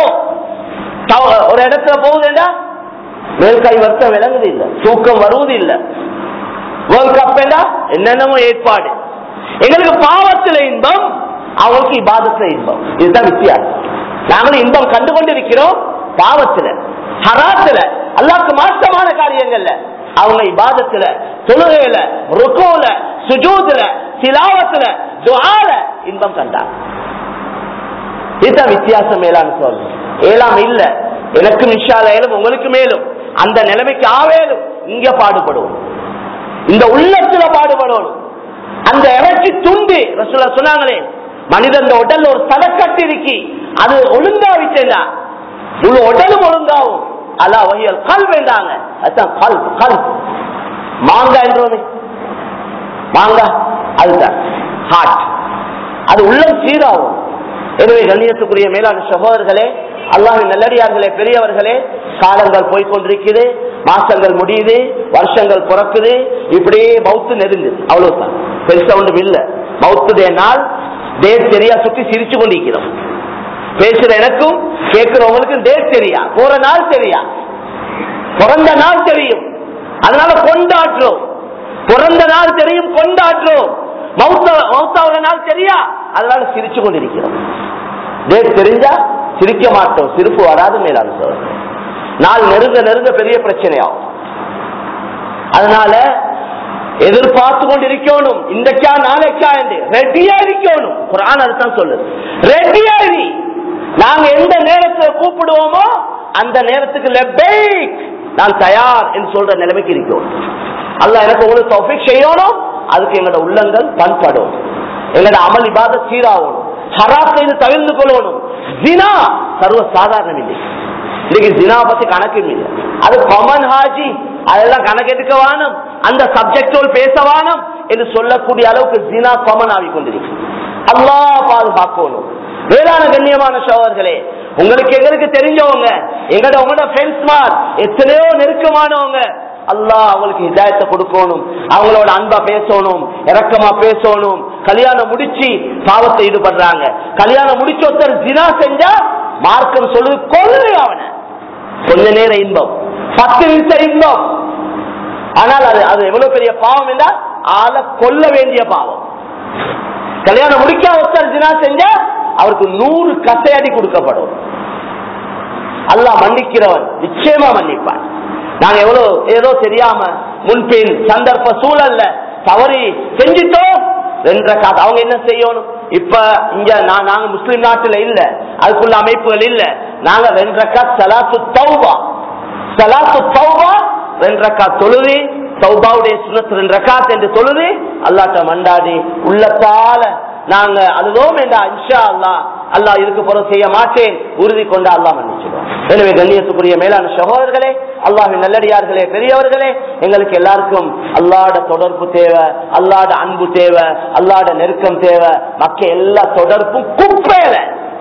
ஒரு இடத்துல போகுதுண்டா மேல்கை வருத்தம் விளங்குது இல்ல தூக்கம் வருவது இல்ல வேர்ல்ட் கப் என்னென்னமோ ஏற்பாடு எங்களுக்கு பாவத்துல இன்பம் அவங்களுக்கு இபாதத்துல இன்பம் இதுதான் வித்தியாசம் நாங்களும் இன்பம் கண்டு கொண்டிருக்கிறோம் பாவத்துல ஹராத்துல அல்லாக்கு மாற்றமான காரியங்கள்ல அவங்க இபாதத்துல தொழுகையில ருக்கோல சுஜூதுல சிலாவத்துல துஆல இன்பம் கண்டாங்க இதுதான் வித்தியாசம் மேலான்னு சொல்லு ஏலாம் இல்ல எனக்கு நிஷால ஏலும் உங்களுக்கு மேலும் அந்த நிலைமைக்கு ஆவேலும் இங்க பாடுபடுவோம் இந்த உள்ளத்துல பாடுபடணும் அந்த இறைச்சி துண்டு ரசூலா சொன்னாங்களே மனிதன் உடல்ல ஒரு தலக்கட்டு இருக்கி அது ஒழுங்கா விட்டா முழு உடலும் ஒழுங்காவும் அல்லா வகையல் கல் வேண்டாங்க அதுதான் கல் கல் மாங்காய் என்றோமே மாங்காய் அதுதான் ஹார்ட் அது உள்ளம் சீராகும் எனவே கண்ணியத்துக்குரிய மேலான சகோதரர்களே அல்லாஹின் நல்லடியார்களே பெரியவர்களே காலங்கள் போய்கொண்டிருக்குது மாசங்கள் முடியுது வருஷங்கள் பிறக்குது இப்படியே மவுத்து நெருங்குது அவ்வளவுதான் பெருசா ஒன்றும் இல்ல மவுத்துடைய நாள் டேட் தெரியா சுத்தி சிரிச்சு கொண்டிருக்கிறோம் பேசுற எனக்கும் கேட்கிறவங்களுக்கும் டேட் தெரியா போற நாள் தெரியா பிறந்த நாள் தெரியும் அதனால கொண்டாடுறோம் பிறந்த நாள் தெரியும் கொண்டாடுறோம் மௌத்தாவோட நாள் தெரியா அதனால சிரிச்சு கொண்டிருக்கிறோம் டேட் தெரிஞ்சா சிரிக்க மாட்டோம் சிரிப்பு வராது மேலான சொல்ற நாள் நெருங்க நெருங்க பெரிய பிரச்சனையாகும் அதனால எதிர்பார்த்து கொண்டு இருக்கணும் இன்றைக்கா நாளைக்கா என்று ரெடியா இருக்கணும் குரான் அதுதான் சொல்லுது ரெடியா இரு நாங்க எந்த நேரத்துல கூப்பிடுவோமோ அந்த நேரத்துக்கு லெபேக் நான் தயார் என்று சொல்ற நிலைமைக்கு இருக்கணும் அல்ல எனக்கு உங்களுக்கு தௌஃபிக் செய்யணும் அதுக்கு எங்களோட உள்ளங்கள் பண்படும் எங்களோட அமல் இபாத சீராகணும் ஹராத் செய்து தவிர்த்து கொள்ளணும் ஜினா சர்வ சாதாரணம் இல்லை இன்னைக்கு ஜினா பத்தி கணக்கு இல்லை அது கமன் ஹாஜி அதெல்லாம் கணக்கெடுக்க வானம் அந்த சப்ஜெக்டோடு பேச வானம் என்று சொல்லக்கூடிய அளவுக்கு ஜினா கமன் ஆகி கொண்டிருக்கு அல்லா பாதுகாக்கணும் வேளாண் கண்ணியமான சோழர்களே உங்களுக்கு எங்களுக்கு தெரிஞ்சவங்க எங்கட உங்களோட ஃப்ரெண்ட்ஸ் மார் எத்தனையோ நெருக்கமானவங்க அல்லாஹ் அவங்களுக்கு ஹிதாயத்தை கொடுக்கணும் அவங்களோட அன்பா பேசணும் இறக்கமா பேசணும் கல்யாணம் முடிச்சு பாவத்தை ஈடுபடுறாங்க கல்யாணம் முடிச்ச ஒருத்தர் ஜினா செஞ்சா மார்க்கம் சொல்லுது கொல்லு அவனை கொஞ்ச நேரம் இன்பம் பத்து நிமிஷம் இன்பம் ஆனால் அது அது எவ்வளவு பெரிய பாவம் என்றால் ஆளை கொல்ல வேண்டிய பாவம் கல்யாணம் முடிக்க ஒருத்தர் தினா செஞ்சா அவருக்கு நூறு கசையடி கொடுக்கப்படும் அல்லாஹ் மன்னிக்கிறவன் நிச்சயமா மன்னிப்பான் நாங்க எவ்வளவு ஏதோ தெரியாம முன்பின் சந்தர்ப்ப சூழல்ல தவறி செஞ்சிட்டோம் என்ற காத்து அவங்க என்ன செய்யணும் இப்ப இங்க நான் நாங்க முஸ்லிம் நாட்டுல இல்ல அதுக்குள்ள அமைப்புகள் இல்ல நாங்க ரெண்டு ரக்காத் சலாத்து தௌபா சலாத்து தௌபா ரெண்டு ரக்காத் தொழுது தௌபாவுடைய சுனத்து ரெண்டு ரக்காத் என்று தொழுது அல்லாட்ட மண்டாடி உள்ளத்தால நாங்க அழுதோம் என்றா இன்ஷா அல்லாஹ் அல்லாஹ் இதுக்கு பிறகு செய்ய மாட்டேன் உறுதி கொண்டு அல்லாஹ் மன்னிச்சிடுவான் எனவே கண்ணியத்துக்குரிய மேலான சகோதரர்களே அல்லாஹின் நல்லடியார்களே பெரியவர்களே எங்களுக்கு எல்லாருக்கும் அல்லாட தொடர்பு தேவை அல்லாட அன்பு தேவை அல்லாட நெருக்கம் தேவை மக்க எல்லா தொடர்பும் குப்பையில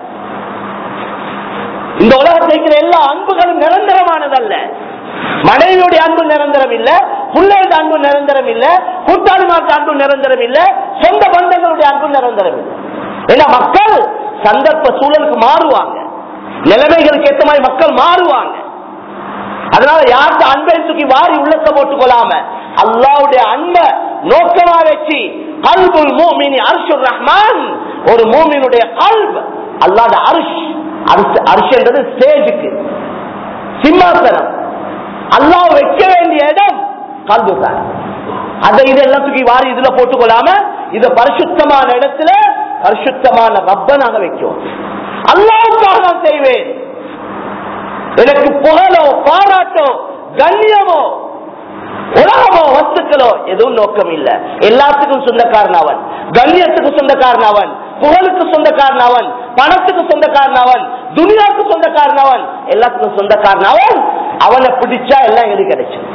இந்த உலகத்தில் இருக்கிற எல்லா அன்புகளும் நிரந்தரமானதல்ல மனைவியுடைய அன்பு நிரந்தரம் இல்ல பிள்ளையோட அன்பு நிரந்தரம் இல்ல கூட்டாளிமார்த்த அன்பு நிரந்தரம் இல்ல சொந்த பந்தங்களுடைய அன்பு நிரந்தரம் இல்லை ஏன்னா மக்கள் சந்தர்ப்ப சூழலுக்கு மாறுவாங்க நிலைமைகளுக்கு ஏற்ற மாதிரி மக்கள் மாறுவாங்க அதனால யார்கிட்ட அன்பை தூக்கி வாரி உள்ளத்தை போட்டுக் கொள்ளாம அல்லாவுடைய அன்பை நோக்கமா வச்சு கல்புல் மூமினி அர்ஷுர் ரஹ்மான் ஒரு மூமினுடைய கல்ப் அல்லாத அரிஷ் அரிஷன்றது ஸ்டேஜுக்கு சிம்மாசனம் அல்லாஹ் வைக்க வேண்டிய இடம் கல்பு தான் அதை இது எல்லாத்துக்கும் வாரி இதுல போட்டுக்கொள்ளாம இத பரிசுத்தமான இடத்துல பரிசுத்தமான ரப்ப நாங்க வைக்கும் அல்லாவுக்காக நான் செய்வேன் எனக்கு புகழோ பாராட்டோ கண்ணியமோ உலகமோ வஸ்துக்களோ எதுவும் நோக்கம் இல்ல எல்லாத்துக்கும் சொந்தக்காரன் அவன் கண்ணியத்துக்கு சொந்தக்காரன் அவன் புகழுக்கு சொந்தக்காரன் அவன் பணத்துக்கு சொந்தக்காரன் அவன் துனியாவுக்கு சொந்தக்காரன் அவன் எல்லாத்துக்கும் சொந்தக்காரன் அவன் அவனை பிடிச்சா எல்லாம் எங்களுக்கு கிடைக்கும்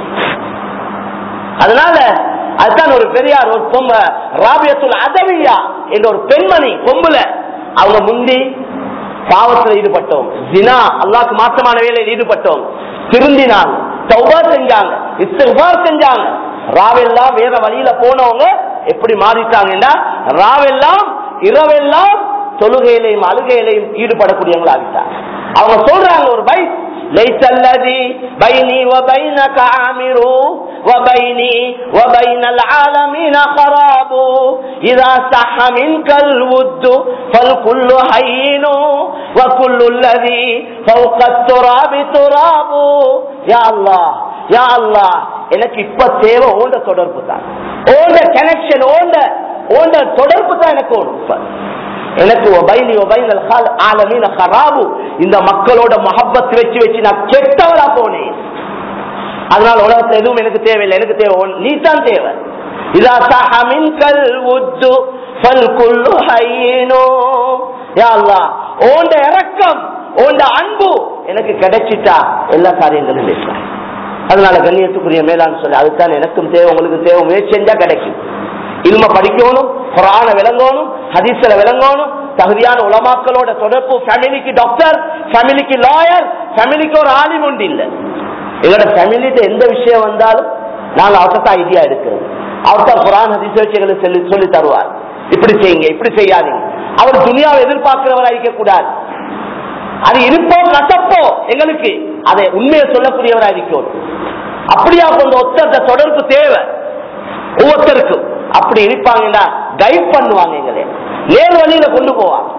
அதனால அதுதான் ஒரு பெரியார் ஒரு பொம்ப ராபியத்துல் அதவியா என்ற ஒரு பெண்மணி பொம்புல அவங்க முந்தி பாவத்தில் ஈடுபட்டோம் ஜினா அல்லாக்கு மாற்றமான வேலையில் ஈடுபட்டோம் திருந்தினாங்க தௌபா செஞ்சாங்க இஸ்திஃபார் செஞ்சாங்க ராவெல்லாம் வேற வழியில போனவங்க எப்படி மாறிட்டாங்கன்னா ராவெல்லாம் இரவெல்லாம் தொழுகையிலையும் அழுகையிலையும் ஈடுபடக்கூடியவங்களா ஆகிட்டாங்க அவங்க சொல்றாங்க ஒரு பை ليس الذي بيني وبينك عامر وبيني وبين العالمين خراب إذا صح منك الود فالكل هين وكل الذي فوق التراب تراب يا الله يا الله எனக்கு இப்ப தேவை ஓண்ட தொடர்பு தான் ஓண்ட கனெக்ஷன் ஓண்ட ஓண்ட தொடர்பு தான் எனக்கு ஓடும் இப்ப எனக்கு ஒபைனி ஒபைனல் ஹால் ஆலமீன ஹராபு இந்த மக்களோட மஹப்பத் வச்சு வச்சு நான் கெட்டவரா போனேன் அதனால உலகத்துல எதுவும் எனக்கு தேவையில்லை எனக்கு தேவை உன்- நீ தான் தேவை இதா சஹமின் கல் உத்து ஃபல் குல்லு ஹையினோ யா அல்லாஹ் ஓண்ட இரக்கம் ஓண்ட அன்பு எனக்கு கிடைச்சிட்டா எல்லா காரியங்களும் பேசுறேன் அதனால கண்ணியத்துக்குரிய மேலான்னு சொல்லி அதுதான் எனக்கும் தேவை உங்களுக்கு தேவை முயற்சி செஞ்சா கிடைக்கும் இல்ம படிக்கணும் குரான விளங்கணும் ஹதீஸ்ல விளங்கணும் தகுதியான உலமாக்களோட தொடர்பு ஃபேமிலிக்கு டாக்டர் ஃபேமிலிக்கு லாயர் ஃபேமிலிக்கு ஒரு ஆலிம் உண்டு இல்ல எங்களோட ஃபேமிலிட்ட எந்த விஷயம் வந்தாலும் நாங்க அவர்கிட்ட ஐடியா எடுக்கிறோம் அவர்கிட்ட குரான் ஹதீஸ் வச்சு எங்களுக்கு சொல்லி சொல்லி தருவார் இப்படி செய்யுங்க இப்படி செய்யாதீங்க அவர் துனியாவை எதிர்பார்க்கிறவர் இருக்க கூடாது அது இருப்போ கசப்போ எங்களுக்கு அதை உண்மையை சொல்லக்கூடியவராக இருக்கணும் அப்படியா கொஞ்சம் ஒத்த தொடர்பு தேவை ஒவ்வொருத்தருக்கும் அப்படி இருப்பாங்கன்னா கைட் பண்ணுவாங்க எங்களே நேர் வழியில கொண்டு போவாங்க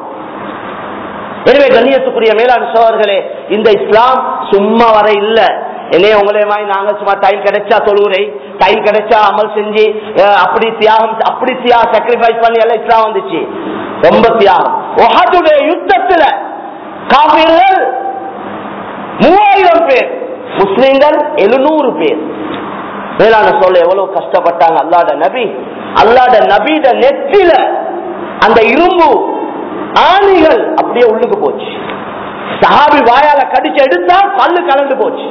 எனவே கண்ணியத்துக்குரிய மேலாண் சோழர்களே இந்த இஸ்லாம் சும்மா வர இல்ல என்னைய உங்களே மாதிரி நாங்க சும்மா டைம் கிடைச்சா தொழுவுரை டைம் கிடைச்சா அமல் செஞ்சு அஹ், அப்படி தியாகம் அப்படி தியாகம் சாக்ரிஃபைஸ் பண்ணி எல்லாம் இஸ்லாம் வந்துச்சு ரொம்ப தியாகம் ஒஹதுடைய யுத்தத்துல காபீர்கள் மூவாயிரம் பேர் முஸ்லிம்கள் எழுநூறு பேர் மேலான சொல்ல எவ்வளவு கஷ்டப்பட்டாங்க அல்லாட நபி அல்லாட நபிட நெத்தில அந்த இரும்பு ஆணிகள் அப்படியே உள்ளுக்கு போச்சு சஹாபி வாயால கடிச்சு எடுத்தா பல்லு கலந்து போச்சு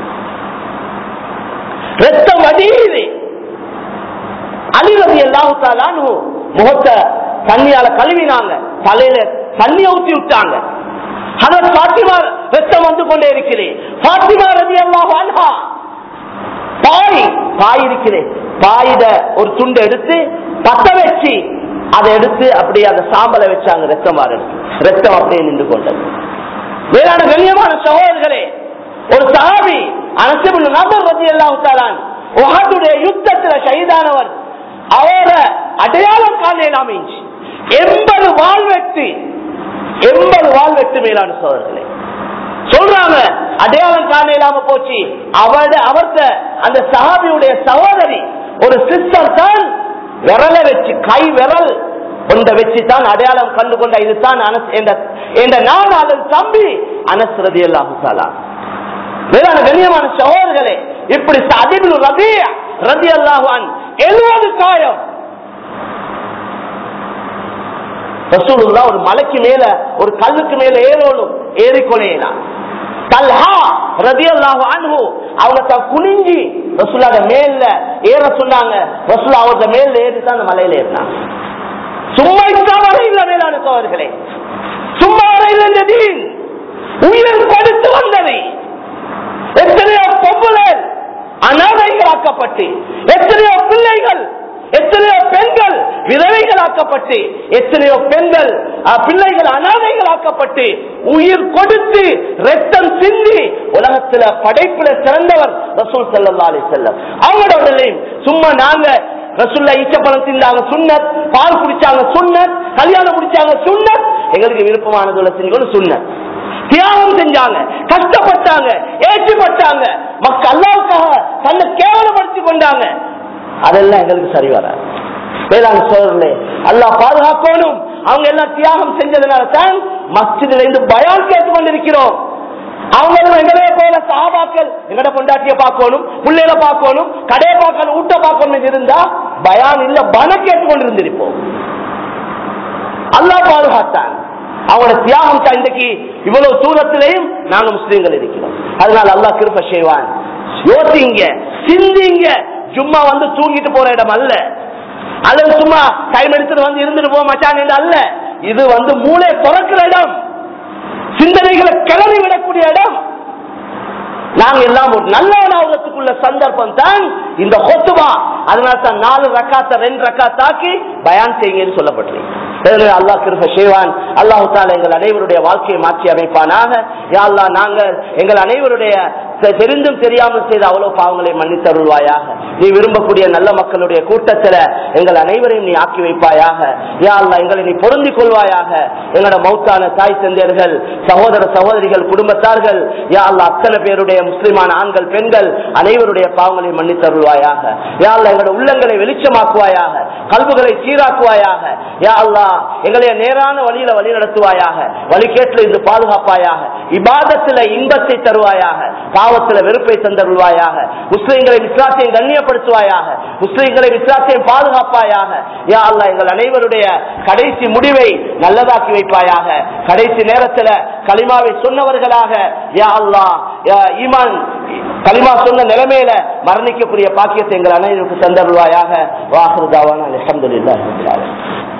ரத்தம் வடியுது அலிரதி எல்லாத்தாலும் முகத்தை தண்ணியால கழுவினாங்க தலையில தண்ணி ஊத்தி விட்டாங்க அதன் பாத்திமா ரத்தம் வந்து கொண்டே இருக்கிறேன் பாத்திமா ரதி எல்லாம் வாழ்வா பாய் பாய் இருக்கிறேன் பாயிட ஒரு துண்டு எடுத்து பத்த வச்சு அதை எடுத்து அப்படியே அந்த சாம்பலை வச்சாங்க ரத்தம் வாரது ரத்தம் அப்படியே நின்று கொண்டது வேளாண் கண்ணியமான சகோதரர்களே ஒரு சஹாபி அனசிபுல் நபர் ரதி எல்லாம் உஹதுடைய யுத்தத்துல ஷஹீதானவர் அவர அடையாளம் காணலாம் எண்பது வாழ்வெட்டு எண்பது வாழ்வெட்டு மேலான சோதர்களே சொல்றாங்க அடையாளம் காண இல்லாம போச்சு அவட அவர்த அந்த சஹாபியுடைய சகோதரி ஒரு சிஸ்டர் தான் விரல வச்சு கை விரல் கொண்ட வச்சு தான் அடையாளம் கண்டு கொண்ட இதுதான் அனஸ் என்ற- என்ற நான் அதன் தம்பி அனஸ்ரதி அல்லாஹுசாலா வேளாண் கண்ணியமான சகோதரர்களே இப்படி அதிபு ரபி ரதி அல்லாஹான் எழுபது காயம் ரசூலுல்லா ஒரு மலைக்கு மேல ஒரு கல்லுக்கு மேல ஏறோலும் ஏறிக்கொள்ளலாம் தல்ஹா ரதியல்லாஹு அன்ஹு அவங்க தான் குனிஞ்சி ரசூலாத மேல்ல ஏற சொன்னாங்க ரசூலா அவங்க மேல்ல ஏறி தான் அந்த மலையில ஏறினாங்க சும்மா இங்க வர இல்ல மேலான சோழர்களே சும்மா வர இல்ல இந்த தீன் உயிர் கொடுத்து வந்தது எத்தனையோ பொம்பளை அனாதைகளாக்கப்பட்டு எத்தனையோ பிள்ளைகள் எத்தனையோ பெண்கள் விதவைகளாக்கப்பட்டு எத்தனையோ பெண்கள் அஹ், பிள்ளைகள் அனாதைகளாக்கப்பட்டு உயிர் கொடுத்து ரத்தம் சிந்தி உலகத்துல படைப்புல சிறந்தவர் ரசூல் ஸல்லல்லாஹு அலைஹி வஸல்லம் அவங்களோட உடலையும் சும்மா நாங்க ரசூல்லா ஈச்சப்பழம் தின்னாங்க சுன்னத் பால் குடிச்சாங்க சுன்னத் கல்யாணம் முடிச்சாங்க சுன்னத் எங்களுக்கு விருப்பமானதுல செஞ்சு சுன்னத் தியாகம் செஞ்சாங்க கஷ்டப்பட்டாங்க ஏற்றுப்பட்டாங்க மக்கள் அல்லாவுக்காக தன்னை கேவலப்படுத்தி கொண்டாங்க அதெல்லாம் எங்களுக்கு சரி வராது வேளாண் சோழர்களே அல்லாஹ் பாதுகாக்கணும் அவங்க எல்லாம் தியாகம் செஞ்சதுனால தான் மஸ்ஜிதில் இருந்து பயான் கேட்டுக் கொண்டிருக்கிறோம் அவங்களும் எங்களே போல சாபாக்கள் எங்கட பொண்டாட்டிய பார்க்கணும் பிள்ளைகளை பார்க்கணும் கடையை பார்க்கணும் ஊட்ட பார்க்கணும் இருந்தா பயான் இல்ல பண கேட்டுக் கொண்டிருந்திருப்போம் அல்லாஹ் பாதுகாத்தான் அவங்களோட தியாகம் தான் இன்றைக்கு இவ்வளவு தூரத்திலையும் நாங்க முஸ்லீம்கள் இருக்கிறோம் அதனால அல்லாஹ் கிருப செய்வான் யோசிங்க சிந்திங்க சும்மா வந்து தூங்கிட்டு போற இடம் அல்ல அல்லது சும்மா டைம் எடுத்துட்டு வந்து இருந்துட்டு போக மாட்டாங்க அல்ல இது வந்து மூளை திறக்கிற இடம் சிந்தனைகளை கிளறி விடக்கூடிய இடம் நாங்க எல்லாம் ஒரு நல்லவனாவதுக்குள்ள சந்தர்ப்பம் தான் இந்த கொத்துவா அதனால தான் நாலு ரக்காத்த ரெண்டு ரக்காத்தாக்கி பயான் செய்யுங்கன்னு சொல்லப்பட்டிருக்கு எனவே அல்லாஹ் கிருப செய்வான் அல்லாஹு தாலா எங்கள் அனைவருடைய வாழ்க்கையை மாற்றி அமைப்பானாக யா அல்லாஹ் நாங்கள் எங்கள் அனைவருடைய தெ- தெரிந்தும் தெரியாமல் செய்த அவ்வளவு பாவங்களை மன்னித்தருள்வாயாக நீ விரும்பக்கூடிய நல்ல மக்களுடைய கூட்டத்துல எங்கள் அனைவரையும் நீ ஆக்கி வைப்பாயாக யா அல்லாஹ் எங்களை நீ பொருந்திக் கொள்வாயாக எங்களோட மௌத்தான தாய் தந்தையர்கள் சகோதர சகோதரிகள் குடும்பத்தார்கள் யா அல்லாஹ் அத்தனை பேருடைய முஸ்லிமான ஆண்கள் பெண்கள் அனைவருடைய பாவங்களை மன்னித்தருள்வாயாக யா அல்லாஹ் எங்களோட உள்ளங்களை வெளிச்சமாக்குவாயாக கல்புகளை சீராக்குவாயாக யா அல்லாஹ் எங்களை நேரான வழியில வழி நடத்துவாயாக வழிகேட்டில் இருந்து பாதுகாப்பாயாக இபாதத்துல இன்பத்தை தருவாயாக பாவத்துல வெறுப்பை தந்தருள்வாயாக முஸ்லிம்களை விசுவாசையும் கண்ணியப்படுத்துவாயாக முஸ்லிம்களை விசுவாசையும் பாதுகாப்பாயாக யா அல்லாஹ் எங்கள் அனைவருடைய கடைசி முடிவை நல்லதாக்கி வைப்பாயாக கடைசி நேரத்துல கலிமாவை சொன்னவர்களாக யா அல்லாஹ் யா ஈமான் கலிமா சொன்ன நிலைமையில மரணிக்கக்கூடிய பாக்கியத்தை எங்கள் அனைவருக்கு தந்தருள்வாயாக வாஹருதாவான அலமதுல்லாஹ்